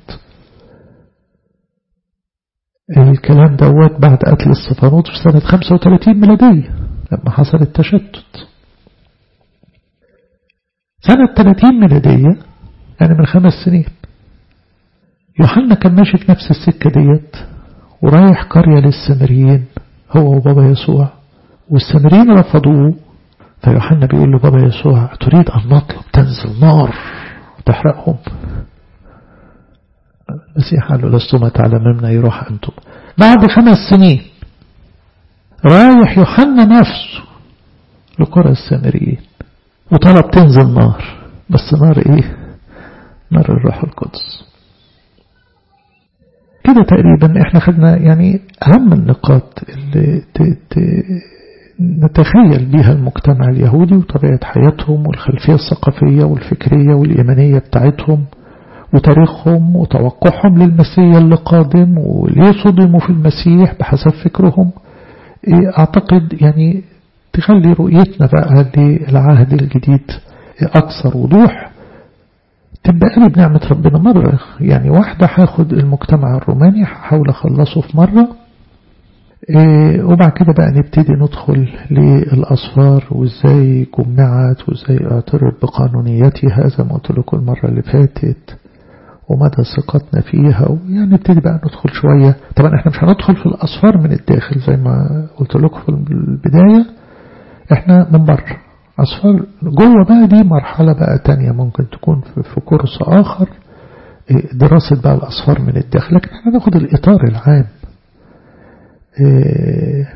الكلام دوت بعد قتل الصفانوت في سنة 35 ميلادية لما حصل التشتت سنة 30 ميلادية يعني من خمس سنين يوحنا كان ماشي في نفس السكة ديت ورايح قرية للسامريين هو وبابا يسوع والسامريين رفضوه فيوحنا بيقول له بابا يسوع تريد أن نطلب تنزل نار تحرقهم المسيح قال له لستما تعلمون يروح أنتم بعد خمس سنين رايح يوحنا نفسه لقرى السامريين وطلب تنزل نار بس نار ايه نار الروح القدس كده تقريبا احنا خدنا يعني أهم النقاط اللي ت... ت... نتخيل بها المجتمع اليهودي وطبيعة حياتهم والخلفية الثقافية والفكرية والإيمانية بتاعتهم وتاريخهم وتوقعهم للمسيح اللي قادم وليه صدموا في المسيح بحسب فكرهم أعتقد يعني تخلي رؤيتنا بقى للعهد الجديد أكثر وضوح تبقى لي بنعمة ربنا مرة يعني واحدة هاخد المجتمع الروماني هحاول أخلصه في مرة إيه وبعد كده بقى نبتدي ندخل للأصفار وإزاي جمعت وإزاي اعترف بقانونيتها زي ما قلت لكم المرة اللي فاتت ومدى ثقتنا فيها ويعني نبتدي بقى ندخل شوية طبعا احنا مش هندخل في الأصفار من الداخل زي ما قلت لكم في البداية احنا من بره أصفار جوه بقى دي مرحلة بقى تانية ممكن تكون في كورس آخر دراسة بقى الأصفار من الداخل لكن احنا ناخد الإطار العام إيه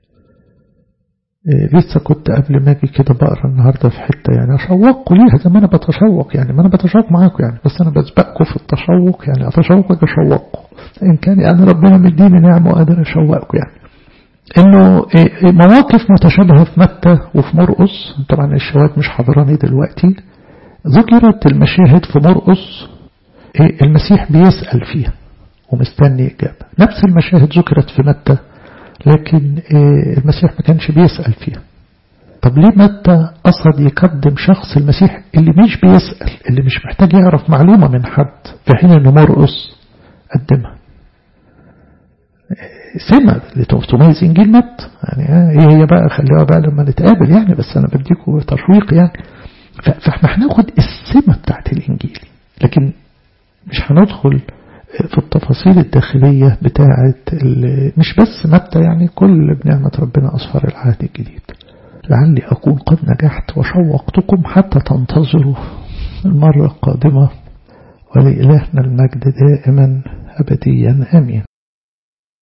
إيه لسه كنت قبل ما اجي كده بقرا النهارده في حته يعني اشوقكم ليها زي ما انا بتشوق يعني ما انا بتشوق معاكم يعني بس انا بسبقكم في التشوق يعني اتشوق واجي اشوقكم ان كان يعني ربنا مديني نعمه وقادر اشوقكم يعني انه إيه مواقف متشابهه في متى وفي مرقس طبعا الشواهد مش حاضراني دلوقتي ذكرت المشاهد في مرقس المسيح بيسال فيها ومستني إجابة نفس المشاهد ذكرت في متى لكن المسيح ما كانش بيسأل فيها طب ليه متى قصد يقدم شخص المسيح اللي مش بيسأل اللي مش محتاج يعرف معلومة من حد في حين أن مرقس قدمها سمة اللي تميز إنجيل متى يعني ايه هي بقى خليها بقى لما نتقابل يعني بس أنا بديكوا تشويق يعني فاحنا هناخد السمة بتاعت الإنجيل لكن مش هندخل في التفاصيل الداخلية بتاعة مش بس متى يعني كل بنعمة ربنا أصفر العهد الجديد لعلي أكون قد نجحت وشوقتكم حتى تنتظروا المرة القادمة ولإلهنا المجد دائما أبديا آمين